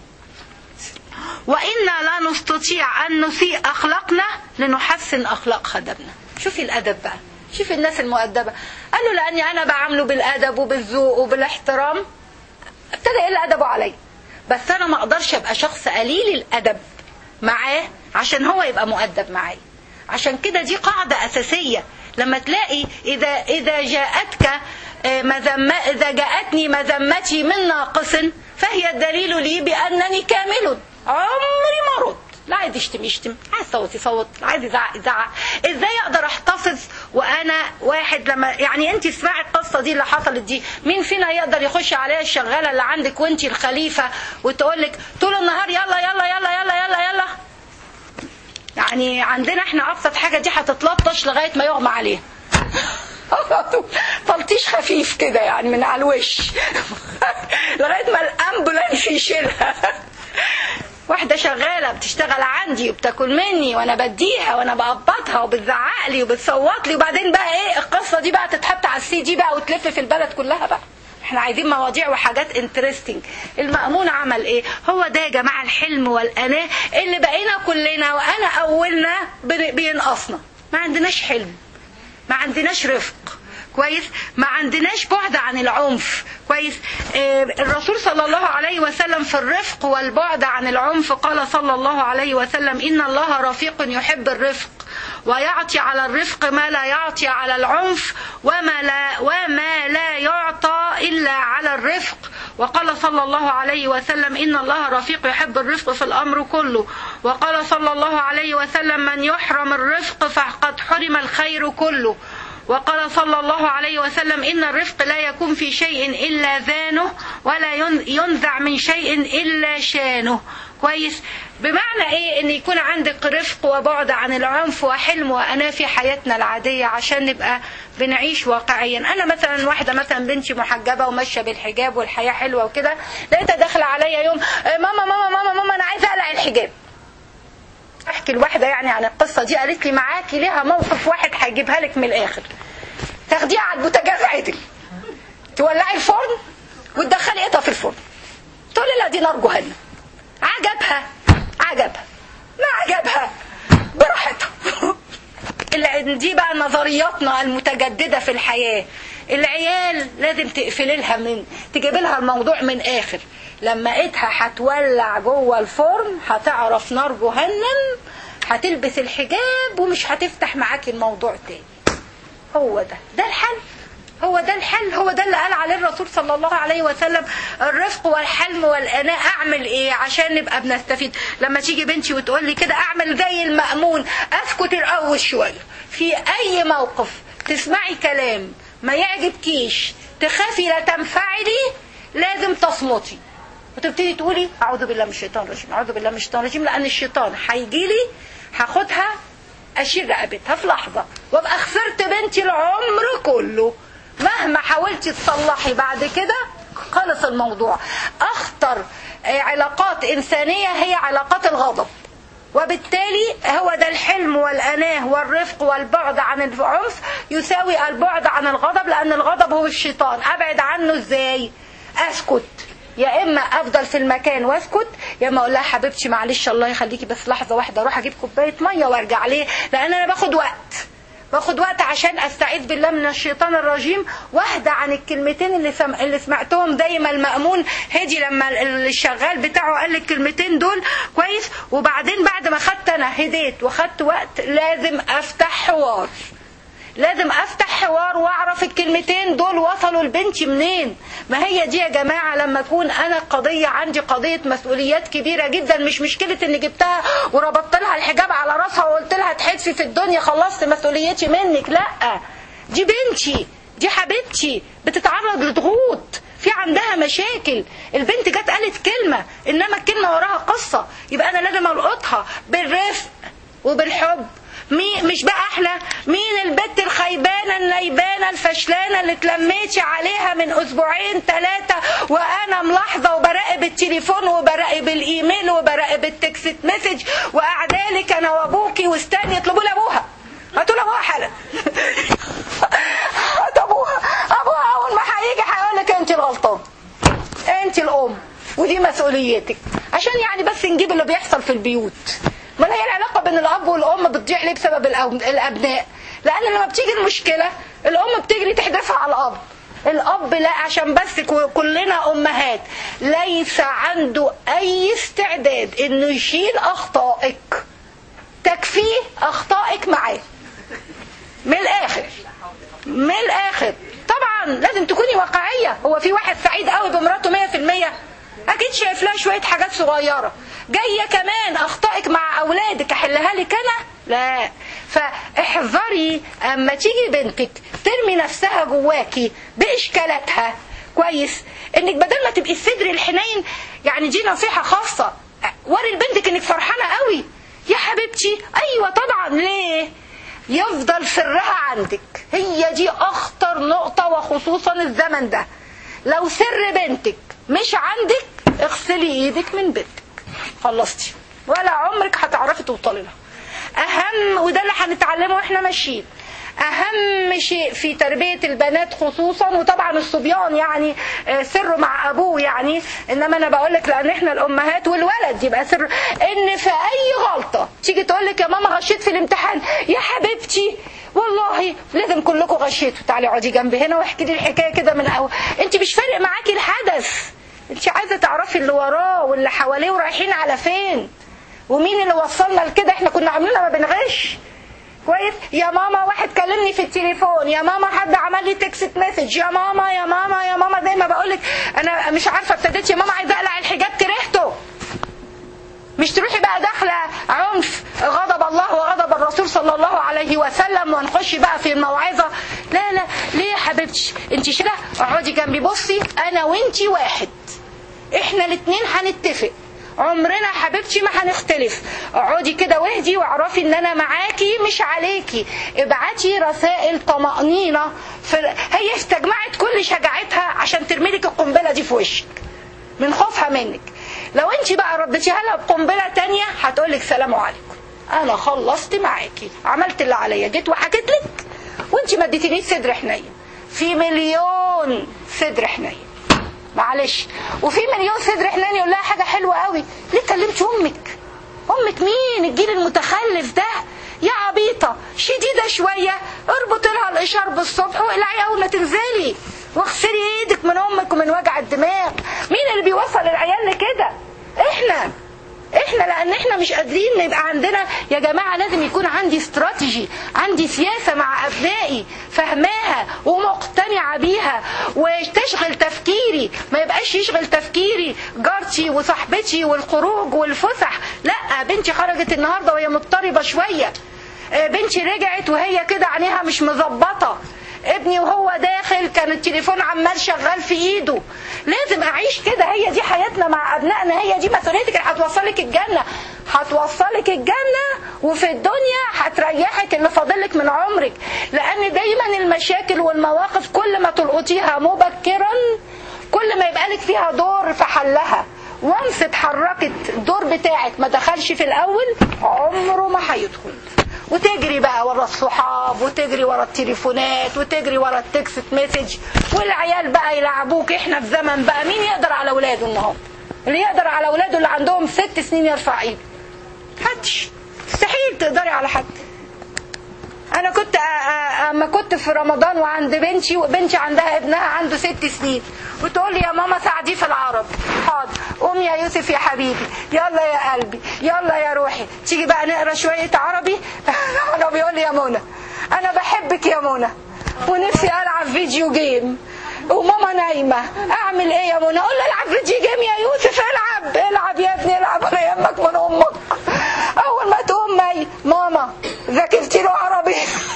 وإنا لا نستطيع أن نسيء أخلاقنا لنحسن أخلاق خدمنا شوفي الأدب بقى شوفي الناس المؤدبة قال له لأني أنا بعامله بالأدب وبالذوق وبالاحترام ابتدى يقل أدبه عليا بس أنا ما أقدرش أبقى شخص قليل الأدب معاه عشان هو يبقى مؤدب معايا عشان كده دي قاعدة أساسية لما تلاقي إذا إذا جاءتك آه، مذمة إذا جاءتني مذمتي من ناقص فهي الدليل لي بأنني كامل عمري ما رد لا عايز يشتم يشتم عايز يصوت يصوت عايز يزعق يزعق ازاي اقدر احتفظ وانا واحد لما يعني انت اسمعي القصه دي اللي حصلت دي مين فينا يقدر يخش عليها الشغاله اللي عندك وانت الخليفه وتقول لك طول النهار يلا يلا يلا يلا يلا يلا يعني عندنا احنا ابسط حاجه دي هتتلطش لغايه ما يغمى عليها تلطيش خفيف كده يعني من على الوش لغايه ما الامبولانس يشيلها واحده شغاله بتشتغل عندي وبتاكل مني وانا بديها وانا بقبضها وبتزعق لي وبتصوت لي وبعدين بقى ايه القصه دي بقى تتحط على السي دي بقى وتلف في البلد كلها بقى احنا عايزين مواضيع وحاجات انترستنج المأمون عمل ايه هو ده يا جماعه الحلم والاناه اللي بقينا كلنا وانا اولنا بن- بينقصنا ما عندناش حلم ما عندناش رفق كويس ما عندناش بعد عن العنف كويس آه، الرسول صلى الله عليه وسلم في الرفق والبعد عن العنف قال صلى الله عليه وسلم إن الله رفيق يحب الرفق ويعطي على الرفق ما لا يعطي على العنف وما لا وما لا يعطى إلا على الرفق وقال صلى الله عليه وسلم إن الله رفيق يحب الرفق في الأمر كله وقال صلى الله عليه وسلم من يحرم الرفق فقد حرم الخير كله وقال صلى الله عليه وسلم إن الرفق لا يكون في شيء إلا ذانه ولا ينزع من شيء إلا شانه كويس بمعنى ايه ان يكون عندك رفق وبعد عن العنف وحلم وانا في حياتنا العاديه عشان نبقى بنعيش واقعيا انا مثلا واحده مثلا بنتي محجبه وماشيه بالحجاب والحياه حلوه وكده لقيتها داخله عليا يوم ماما ماما ماما ماما انا عايزه اقلع الحجاب احكي الواحده يعني عن القصه دي قالت لي معاكي ليها موقف واحد هيجيبها لك من الاخر تاخديها على البوتاجاز عدل تولعي الفرن وتدخلي ايدها في الفرن تقولي لا دي نار جهنم عجبها عجبها ما عجبها براحتها دي بقى نظرياتنا المتجدده في الحياه العيال لازم تقفلي لها من تجيب لها الموضوع من اخر لما ايدها هتولع جوه الفرن هتعرف نار جهنم هتلبس الحجاب ومش هتفتح معاكي الموضوع تاني هو ده ده الحل هو ده الحل هو ده اللي قال عليه الرسول صلى الله عليه وسلم الرفق والحلم والاناء اعمل ايه عشان نبقى بنستفيد لما تيجي بنتي وتقول لي كده اعمل زي المأمون اسكت الاول شويه في اي موقف تسمعي كلام ما يعجبكيش تخافي لا تنفعلي لازم تصمتي وتبتدي تقولي اعوذ بالله من الشيطان الرجيم اعوذ بالله من الشيطان الرجيم لان الشيطان هيجي لي هاخدها اشيل رقبتها في لحظه وابقى خسرت بنتي العمر كله مهما حاولتي تصلحي بعد كده خلص الموضوع اخطر علاقات انسانيه هي علاقات الغضب وبالتالي هو ده الحلم والأناه والرفق والبعد عن العنف يساوي البعد عن الغضب لأن الغضب هو الشيطان أبعد عنه إزاي أسكت يا اما افضل في المكان واسكت يا اما اقول لها حبيبتي معلش الله يخليكي بس لحظه واحده اروح اجيب كوبايه ميه وارجع ليه لان انا باخد وقت باخد وقت عشان استعيذ بالله من الشيطان الرجيم واهدى عن الكلمتين اللي سم... اللي سمعتهم دايما المأمون هدي لما الشغال بتاعه قال لي الكلمتين دول كويس وبعدين بعد ما خدت انا هديت وخدت وقت لازم افتح حوار لازم افتح حوار واعرف الكلمتين دول وصلوا لبنتي منين ما هي دي يا جماعة لما اكون انا قضية عندي قضية مسؤوليات كبيرة جدا مش مشكلة اني جبتها وربطت لها الحجاب على راسها وقلت لها تحدفي في الدنيا خلصت مسؤوليتي منك لا دي بنتي دي حبيبتي بتتعرض لضغوط في عندها مشاكل البنت جت قالت كلمة انما الكلمة وراها قصة يبقى انا لازم القطها بالرفق وبالحب مين مش بقى احنا مين البت الخيبانه النيبانه الفشلانه اللي اتلميتي عليها من اسبوعين ثلاثه وانا ملاحظه وبراقب التليفون وبراقب الايميل وبراقب التكست مسج وقعدالك انا وابوكي واستني يطلبوا لي ابوها هاتوا لي ابوها حالا هات ابوها ابوها اول ما هيجي هيقول لك انت الغلطان انت الام ودي مسؤوليتك عشان يعني بس نجيب اللي بيحصل في البيوت ما هي العلاقه بين الاب والام بتضيع ليه بسبب الابناء لان لما بتيجي المشكله الام بتجري تحدفها على الاب الاب لا عشان بس كلنا امهات ليس عنده اي استعداد انه يشيل اخطائك تكفيه اخطائك معاه من الاخر من الاخر طبعا لازم تكوني واقعيه هو في واحد سعيد قوي بمراته 100% اكيد شايف لها شويه حاجات صغيره جايه كمان اخطائك مع اولادك احلها لك انا لا فاحذري اما تيجي بنتك ترمي نفسها جواكي باشكالاتها كويس انك بدل ما تبقي الصدر الحنين يعني دي نصيحه خاصه وري لبنتك انك فرحانه قوي يا حبيبتي ايوه طبعا ليه يفضل سرها عندك هي دي اخطر نقطه وخصوصا الزمن ده لو سر بنتك مش عندك اغسلي ايدك من بنتك خلصتي ولا عمرك هتعرفي توصلي لها اهم وده اللي هنتعلمه واحنا ماشيين اهم شيء في تربيه البنات خصوصا وطبعا الصبيان يعني سره مع ابوه يعني انما انا بقول لك لان احنا الامهات والولد يبقى سر ان في اي غلطه تيجي تقول لك يا ماما غشيت في الامتحان يا حبيبتي والله لازم كلكم غشيتوا تعالي اقعدي جنبي هنا واحكي لي الحكايه كده من اول انت مش فارق معاكي الحدث انت عايزه تعرفي اللي وراه واللي حواليه ورايحين على فين ومين اللي وصلنا لكده احنا كنا عاملينها ما بنغش كويس يا ماما واحد كلمني في التليفون يا ماما حد عمل لي تكست مسج يا ماما يا ماما يا ماما زي ما بقول لك انا مش عارفه ابتديت يا ماما عايزه اقلع الحجاب كرهته مش تروحي بقى داخله عنف غضب الله وغضب الرسول صلى الله عليه وسلم ونخش بقى في الموعظه لا لا ليه يا حبيبتي انت شده اقعدي جنبي بصي انا وانتي واحد احنا الاتنين هنتفق عمرنا حبيبتي ما هنختلف اقعدي كده واهدي واعرفي ان انا معاكي مش عليكي ابعتي رسائل طمأنينة في هي استجمعت كل شجاعتها عشان ترمي لك القنبلة دي في وشك من خوفها منك لو انت بقى رديتيها لها بقنبلة تانية هتقول لك سلام عليكم انا خلصت معاكي عملت اللي عليا جيت وحكيت لك وانت ما اديتنيش صدر حنين في مليون صدر حنين معلش وفي مليون صدر حنين يقول لها حاجه حلوه قوي ليه كلمت امك امك مين الجيل المتخلف ده يا عبيطه شديده شويه اربط لها الاشار بالصبح واقلعي اول ما تنزلي واغسلي ايدك من امك ومن وجع الدماغ مين اللي بيوصل العيال لكده احنا احنا لان احنا مش قادرين يبقى عندنا يا جماعه لازم يكون عندي استراتيجي عندي سياسه مع ابنائي فهماها ومقتنعه بيها وتشغل تفكيري ما يبقاش يشغل تفكيري جارتي وصاحبتي والخروج والفسح لا بنتي خرجت النهارده وهي مضطربه شويه بنتي رجعت وهي كده عينيها مش مظبطه ابني وهو داخل كان التليفون عمال شغال في ايده لازم اعيش كده هي دي حياتنا مع ابنائنا هي دي مسؤوليتك اللي هتوصلك الجنه هتوصلك الجنه وفي الدنيا هتريحك اللي فاضلك من عمرك لان دايما المشاكل والمواقف كل ما تلقطيها مبكرا كل ما يبقى لك فيها دور في حلها وانس اتحركت الدور بتاعك ما دخلش في الاول عمره ما هيدخل وتجري بقى ورا الصحاب وتجري ورا التليفونات وتجري ورا التكست مسج والعيال بقى يلعبوك احنا في زمن بقى مين يقدر على اولاده النهارده اللي يقدر على اولاده اللي عندهم ست سنين يرفع ايده محدش مستحيل تقدري على حد انا كنت اما كنت في رمضان وعند بنتي وبنتي عندها ابنها عنده ست سنين وتقول لي يا ماما ساعديه في العرب حاضر قوم يا يوسف يا حبيبي يلا يا قلبي يلا يا روحي تيجي بقى نقرا شويه عربي انا بيقول لي يا منى انا بحبك يا منى ونفسي العب فيديو جيم وماما نايمه اعمل ايه يا منى اقول له العب فيديو جيم يا يوسف العب العب يا ابني العب ولا يهمك من امك اول ما تقوم مي ماما ذاكرتي له عربي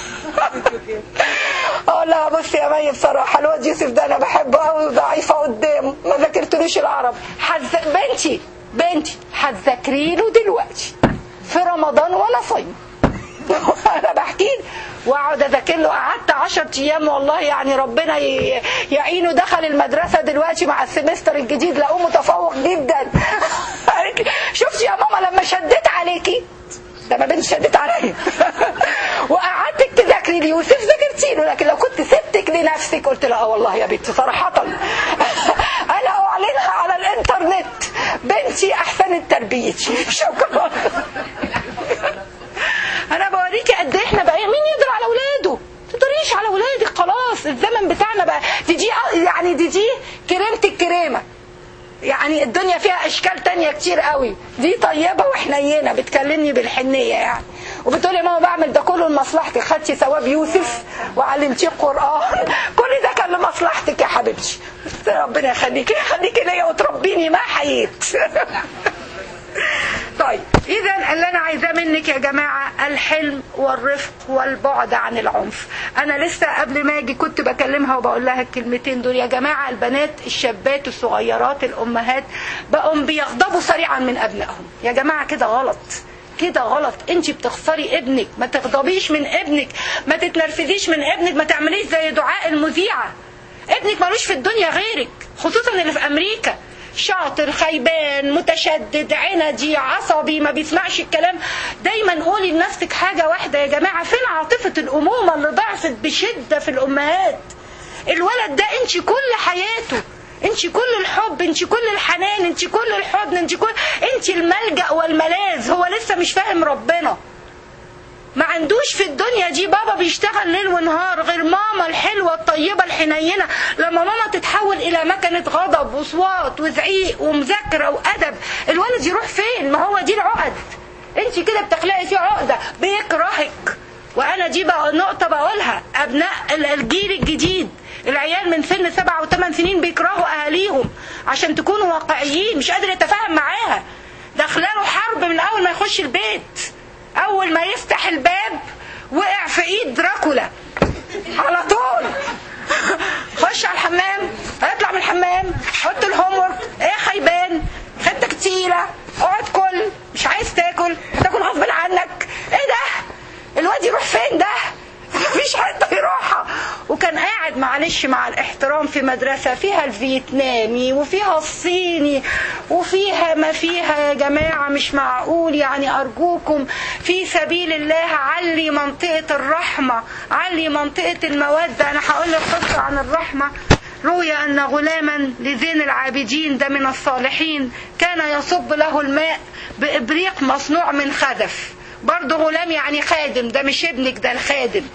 اقول لها بصي يا مي بصراحه الواد يوسف ده انا بحبه قوي وضعيفه قدامه ما ذاكرتلوش العربي حز... بنتي بنتي هتذاكري له دلوقتي في رمضان وانا صايم انا بحكي واقعد اذاكر له قعدت 10 ايام والله يعني ربنا يعينه دخل المدرسه دلوقتي مع السمستر الجديد لقوه متفوق جدا شفتي يا ماما لما شديت عليكي ده ما بنت شدت عليا وقعدتك تذاكري لي يوسف ذاكرتي له لكن لو كنت سبتك لنفسك قلت لها والله يا بنتي صراحه انا اعلنها على الانترنت بنتي احسنت تربيتي شكرا انا بوريكي قد ايه احنا بقى مين يقدر على اولاده تقدريش على اولادك خلاص الزمن بتاعنا بقى دي دي يعني دي دي كريمه الكريمه يعني الدنيا فيها اشكال تانية كتير قوي دي طيبة وحنينة بتكلمني بالحنية يعني وبتقولي ماما بعمل ده كله لمصلحتك خدتي ثواب يوسف وعلمتيه القرآن كل ده كان لمصلحتك يا حبيبتي ربنا يخليكي يخليكي ليا وتربيني ما حييت طيب اذا اللي انا عايزاه منك يا جماعه الحلم والرفق والبعد عن العنف انا لسه قبل ما اجي كنت بكلمها وبقول لها الكلمتين دول يا جماعه البنات الشابات الصغيرات الامهات بقوا بيغضبوا سريعا من ابنائهم يا جماعه كده غلط كده غلط انت بتخسري ابنك ما تغضبيش من ابنك ما تتنرفزيش من ابنك ما تعمليش زي دعاء المذيعه ابنك ملوش في الدنيا غيرك خصوصا اللي في امريكا شاطر خيبان متشدد عندي عصبي ما بيسمعش الكلام دايما قولي لنفسك حاجة واحدة يا جماعة فين عاطفة الأمومة اللي ضعفت بشدة في الأمهات الولد ده انت كل حياته انت كل الحب انت كل الحنان انت كل الحضن انت كل انت الملجأ والملاذ هو لسه مش فاهم ربنا ما عندوش في الدنيا دي بابا بيشتغل ليل ونهار غير ماما الحلوة الطيبة الحنينة لما ماما تتحول إلى مكنة غضب وصوات وزعيق ومذاكرة وأدب الولد يروح فين ما هو دي العقد انت كده بتخلقي فيه عقدة بيكرهك وانا دي بقى نقطه بقولها ابناء الجيل الجديد العيال من سن سبعة وثمان سنين بيكرهوا اهاليهم عشان تكونوا واقعيين مش قادر يتفاهم معاها داخلاله حرب من اول ما يخش البيت اول ما يفتح الباب وقع في ايد دراكولا على طول خش على الحمام اطلع من الحمام حط الهوم ورك ايه خيبان خدتك تقيله اقعد كل مش عايز تاكل هتاكل غصب عنك ايه ده الواد يروح فين ده مفيش حته يروحها وكان قاعد معلش مع الاحترام في مدرسه فيها الفيتنامي وفيها الصيني وفيها ما فيها يا جماعه مش معقول يعني ارجوكم في سبيل الله علي منطقه الرحمه علي منطقه الموده انا هقول لك قصه عن الرحمه روي أن غلاما لزين العابدين ده من الصالحين كان يصب له الماء بإبريق مصنوع من خزف برضه غلام يعني خادم ده مش ابنك ده الخادم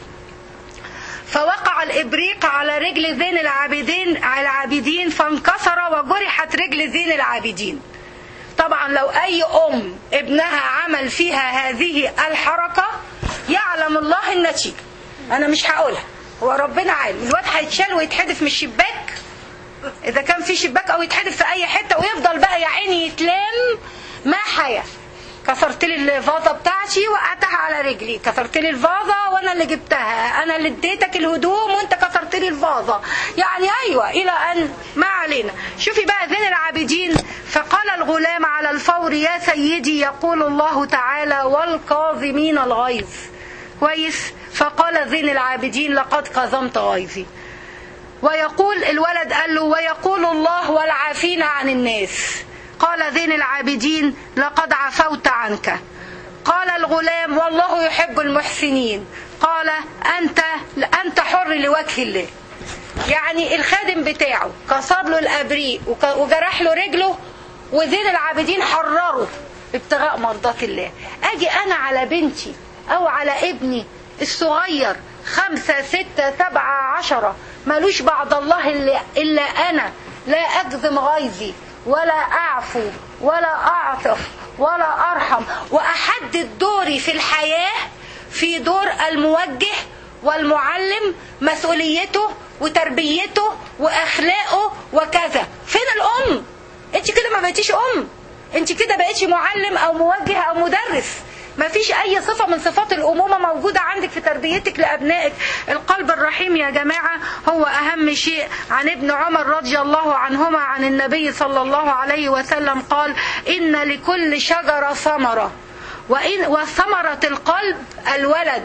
فوقع الإبريق على رجل زين العابدين العابدين فانكسر وجرحت رجل زين العابدين طبعا لو أي أم ابنها عمل فيها هذه الحركة يعلم الله النتيجة أنا مش هقولها هو ربنا عالم الواد هيتشال ويتحدف من الشباك اذا كان في شباك او يتحدف في اي حته ويفضل بقى يا عيني يتلام ما حياه كسرت لي الفازه بتاعتي وقعتها على رجلي كسرت لي الفازه وانا اللي جبتها انا اللي اديتك الهدوم وانت كسرت لي الفازه يعني ايوه الى ان ما علينا شوفي بقى زين العابدين فقال الغلام على الفور يا سيدي يقول الله تعالى والكاظمين الغيظ كويس فقال زين العابدين لقد كظمت غيظي ويقول الولد قال له ويقول الله والعافين عن الناس قال زين العابدين لقد عفوت عنك قال الغلام والله يحب المحسنين قال أنت أنت حر لوجه الله يعني الخادم بتاعه كسر له الأبريق وجرح له رجله وزين العابدين حرره ابتغاء مرضات الله أجي أنا على بنتي أو على ابني الصغير خمسة ستة سبعة عشرة ملوش بعد الله إلا, إلا أنا لا أجزم غيظي ولا أعفو ولا أعطف ولا أرحم وأحدد دوري في الحياة في دور الموجه والمعلم مسؤوليته وتربيته وأخلاقه وكذا فين الأم انت كده ما بقيتيش أم انت كده بقيتي معلم أو موجه أو مدرس ما فيش اي صفة من صفات الامومة موجودة عندك في تربيتك لابنائك القلب الرحيم يا جماعة هو اهم شيء عن ابن عمر رضي الله عنهما عن النبي صلى الله عليه وسلم قال ان لكل شجرة ثمرة وإن وثمرة القلب الولد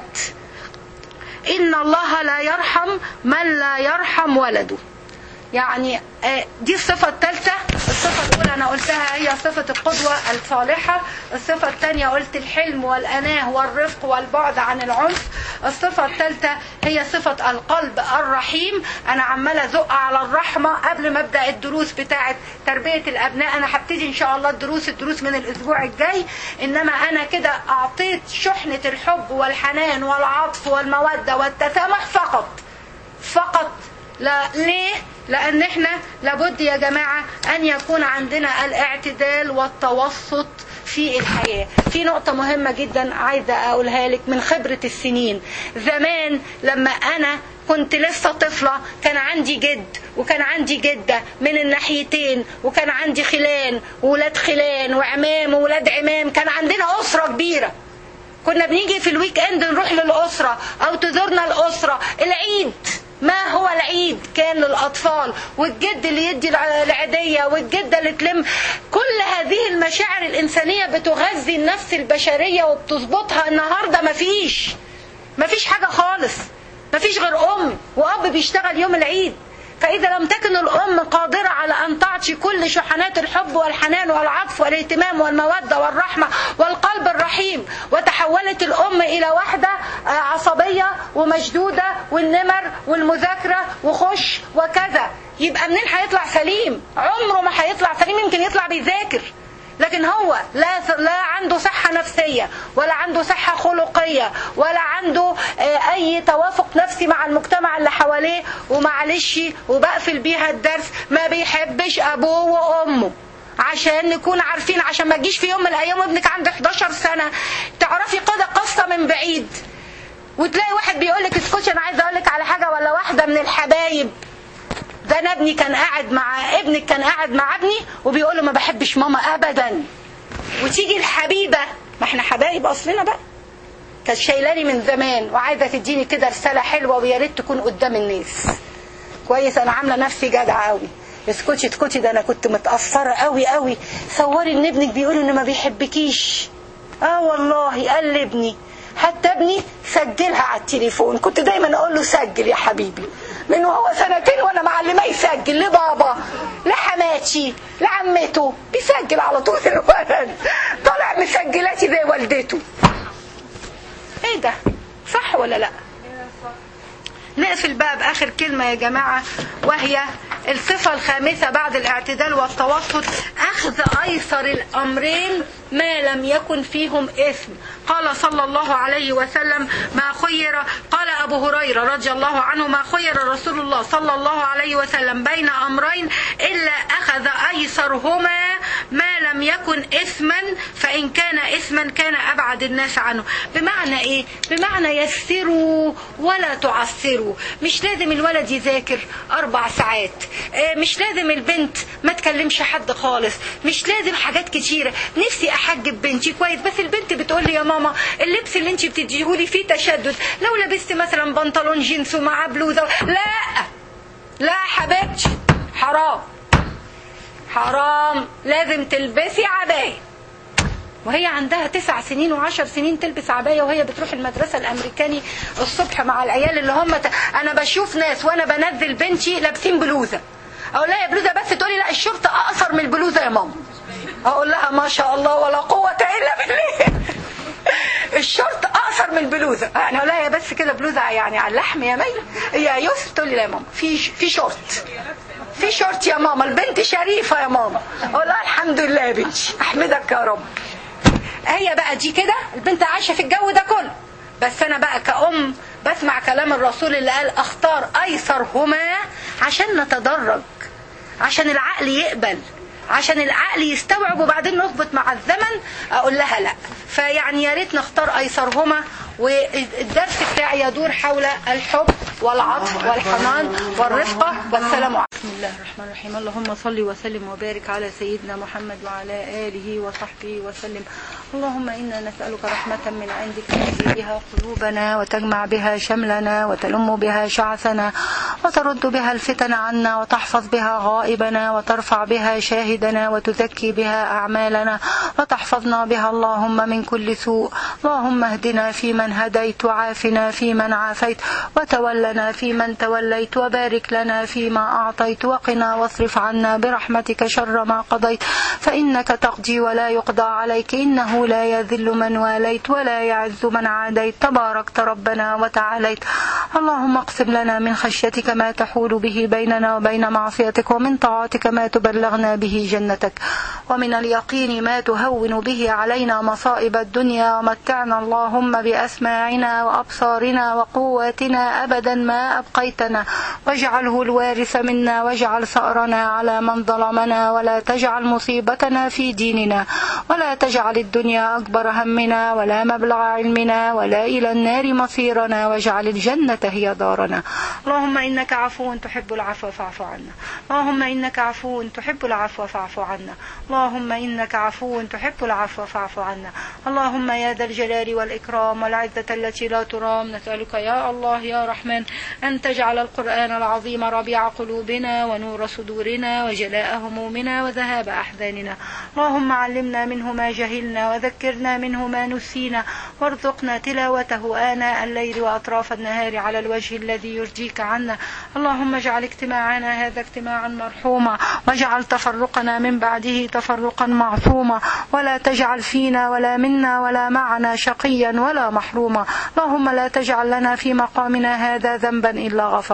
ان الله لا يرحم من لا يرحم ولده يعني دي الصفة الثالثة الصفة الأولى أنا قلتها هي صفة القدوة الصالحة الصفة الثانية قلت الحلم والأناه والرفق والبعد عن العنف الصفة الثالثة هي صفة القلب الرحيم أنا عمالة أزق على الرحمة قبل ما أبدأ الدروس بتاعة تربية الأبناء أنا هبتدي إن شاء الله الدروس الدروس من الأسبوع الجاي إنما أنا كده أعطيت شحنة الحب والحنان والعطف والمودة والتسامح فقط فقط لا ليه لان احنا لابد يا جماعة ان يكون عندنا الاعتدال والتوسط في الحياة في نقطة مهمة جدا عايزة اقولها لك من خبرة السنين زمان لما انا كنت لسه طفلة كان عندي جد وكان عندي جدة من الناحيتين وكان عندي خلان وولاد خلان وعمام وولاد عمام كان عندنا أسرة كبيرة كنا بنيجي في الويك اند نروح للأسرة أو تزورنا الأسرة العيد ما هو العيد كان للأطفال والجد اللي يدي العيدية والجدة اللي تلم كل هذه المشاعر الإنسانية بتغذي النفس البشرية وبتظبطها النهاردة مفيش مفيش حاجة خالص مفيش غير أم وأب بيشتغل يوم العيد فإذا لم تكن الأم قادرة على أن تعطي كل شحنات الحب والحنان والعطف والاهتمام والمودة والرحمة والقلب الرحيم وتحولت الأم إلى واحدة عصبية ومشدودة والنمر والمذاكرة وخش وكذا يبقى منين هيطلع سليم عمره ما هيطلع سليم يمكن يطلع بيذاكر لكن هو لا لا عنده صحة نفسية ولا عنده صحة خلقية ولا عنده أي توافق نفسي مع المجتمع اللي حواليه ومعلش وبقفل بيها الدرس ما بيحبش أبوه وأمه عشان نكون عارفين عشان ما تجيش في يوم من الأيام ابنك عنده 11 سنة تعرفي قصة من بعيد وتلاقي واحد بيقول لك اسكتي انا عايزه اقول لك على حاجه ولا واحده من الحبايب ده انا ابني كان قاعد مع ابنك كان قاعد مع ابني وبيقول له ما بحبش ماما ابدا وتيجي الحبيبه ما احنا حبايب اصلنا بقى كانت شايلاني من زمان وعايزه تديني كده رساله حلوه ويا ريت تكون قدام الناس كويس انا عامله نفسي جدعه قوي اسكتي اسكتي ده انا كنت متاثره قوي قوي صوري ان ابنك بيقول ان ما بيحبكيش اه والله قلبني حتى ابني سجلها على التليفون كنت دايما اقول له سجل يا حبيبي من وهو سنتين وانا معلماه يسجل لبابا لحماتي لعمته بيسجل على طول الولد طالع مسجلاتي زي والدته ايه ده صح ولا لا نقفل بقى باخر كلمه يا جماعه وهي الصفه الخامسه بعد الاعتدال والتوسط اخذ ايسر الامرين ما لم يكن فيهم اثم قال صلى الله عليه وسلم ما خير قال ابو هريره رضي الله عنه ما خير رسول الله صلى الله عليه وسلم بين امرين الا اخذ ايسرهما ما لم يكن اثما فان كان اثما كان ابعد الناس عنه بمعنى ايه بمعنى يسروا ولا تعسروا مش لازم الولد يذاكر اربع ساعات مش لازم البنت ما تكلمش حد خالص مش لازم حاجات كتيره نفسي احجب بنتي كويس بس البنت بتقول لي يا ماما اللبس اللي انت بتديهولي فيه تشدد لو لبست مثلا بنطلون جينز ومعاه بلوزه لا لا حبيبتي حرام حرام لازم تلبسي عبايه وهي عندها تسع سنين وعشر سنين تلبس عباية وهي بتروح المدرسة الأمريكاني الصبح مع العيال اللي هم ت... أنا بشوف ناس وأنا بنزل بنتي لابسين بلوزة أقول لها يا بلوزة بس تقولي لا الشرطة أقصر من البلوزة يا ماما أقول لها ما شاء الله ولا قوة إلا بالله الشورت اقصر من البلوزه انا اقول لها يا بس كده بلوزه يعني على اللحم يا مي يا يوسف تقول لي لا يا ماما في في شورت في شورت يا ماما البنت شريفه يا ماما اقول لها الحمد لله يا بنتي احمدك يا رب هي بقى دي كده البنت عايشه في الجو ده كله بس انا بقى كأم بسمع كلام الرسول اللي قال اختار ايسرهما عشان نتدرج عشان العقل يقبل عشان العقل يستوعب وبعدين نظبط مع الزمن اقول لها لا فيعني يا ريت نختار ايسرهما والدرس بتاعي يدور حول الحب والعطف والحنان والرفقة والسلام عليكم بسم الله الرحمن الرحيم اللهم صل وسلم وبارك على سيدنا محمد وعلى آله وصحبه وسلم اللهم إنا نسألك رحمة من عندك تهدي بها قلوبنا وتجمع بها شملنا وتلم بها شعثنا وترد بها الفتن عنا وتحفظ بها غائبنا وترفع بها شاهدنا وتزكي بها أعمالنا وتحفظنا بها اللهم من كل سوء اللهم اهدنا فيمن هديت وعافنا فيمن عافيت وتولنا فيمن توليت وبارك لنا فيما أعطيت وقنا واصرف عنا برحمتك شر ما قضيت فإنك تقضي ولا يقضى عليك إنه لا يذل من واليت ولا يعز من عاديت تباركت ربنا وتعاليت اللهم اقسم لنا من خشيتك ما تحول به بيننا وبين معصيتك ومن طاعتك ما تبلغنا به جنتك ومن اليقين ما تهون به علينا مصائب الدنيا ومتعنا اللهم بأسماعنا وأبصارنا وقواتنا أبدا ما أبقيتنا واجعله الوارث منا واجعل ثأرنا على من ظلمنا ولا تجعل مصيبتنا في ديننا ولا تجعل الدنيا أكبر همنا ولا مبلغ علمنا ولا إلى النار مصيرنا واجعل الجنة هي دارنا اللهم إنك عفو تحب العفو فاعف عنا اللهم إنك عفو تحب العفو فاعف عنا اللهم إنك عفو تحب العفو فاعف عنا اللهم يا ذا الجلال والإكرام والعزة التي لا ترام نسألك يا الله يا رحمن أن تجعل القرآن العظيم ربيع قلوبنا ونور صدورنا وجلاء همومنا وذهاب أحزاننا اللهم علمنا منه ما جهلنا وذكرنا منه ما نسينا وارزقنا تلاوته آناء الليل وأطراف النهار على الوجه الذي يرجيك عنا اللهم اجعل اجتماعنا هذا اجتماعا مرحوما واجعل تفرقنا من بعده تفرقا معصوما ولا تجعل فينا ولا منا ولا معنا شقيا ولا محروما اللهم لا تجعل لنا في مقامنا هذا ذنبا إلا غفرته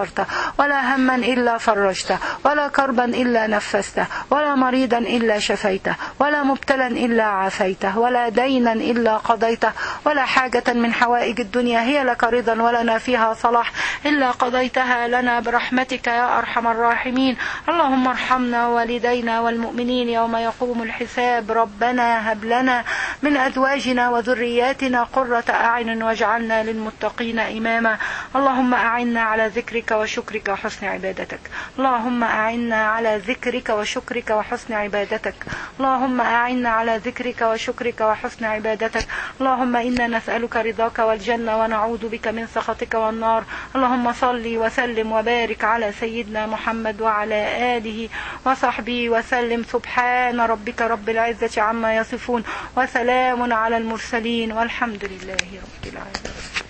ولا هما إلا فرجته ولا كربا إلا نفسته ولا مريضا إلا شفيته ولا مبتلا إلا عافيته ولا دينا إلا قضيته ولا حاجة من حوائج الدنيا هي لك رضا ولنا فيها صلاح إلا قضيتها لنا برحمتك يا أرحم الراحمين اللهم ارحمنا والدينا والمؤمنين يوم يقوم الحساب ربنا هب لنا من أزواجنا وذرياتنا قرة أعين واجعلنا للمتقين إماما اللهم أعنا على ذكرك وشكرك وحسن عبادتك اللهم أعنا على ذكرك وشكرك وحسن عبادتك اللهم أعنا على ذكرك وشكرك وحسن عبادتك اللهم إنا نسألك رضاك والجنة ونعوذ بك من سخطك والنار اللهم صل وسلم وبارك على سيدنا محمد وعلى آله وصحبه وسلم سبحان ربك رب العزة عما يصفون وسلام على المرسلين والحمد لله رب العالمين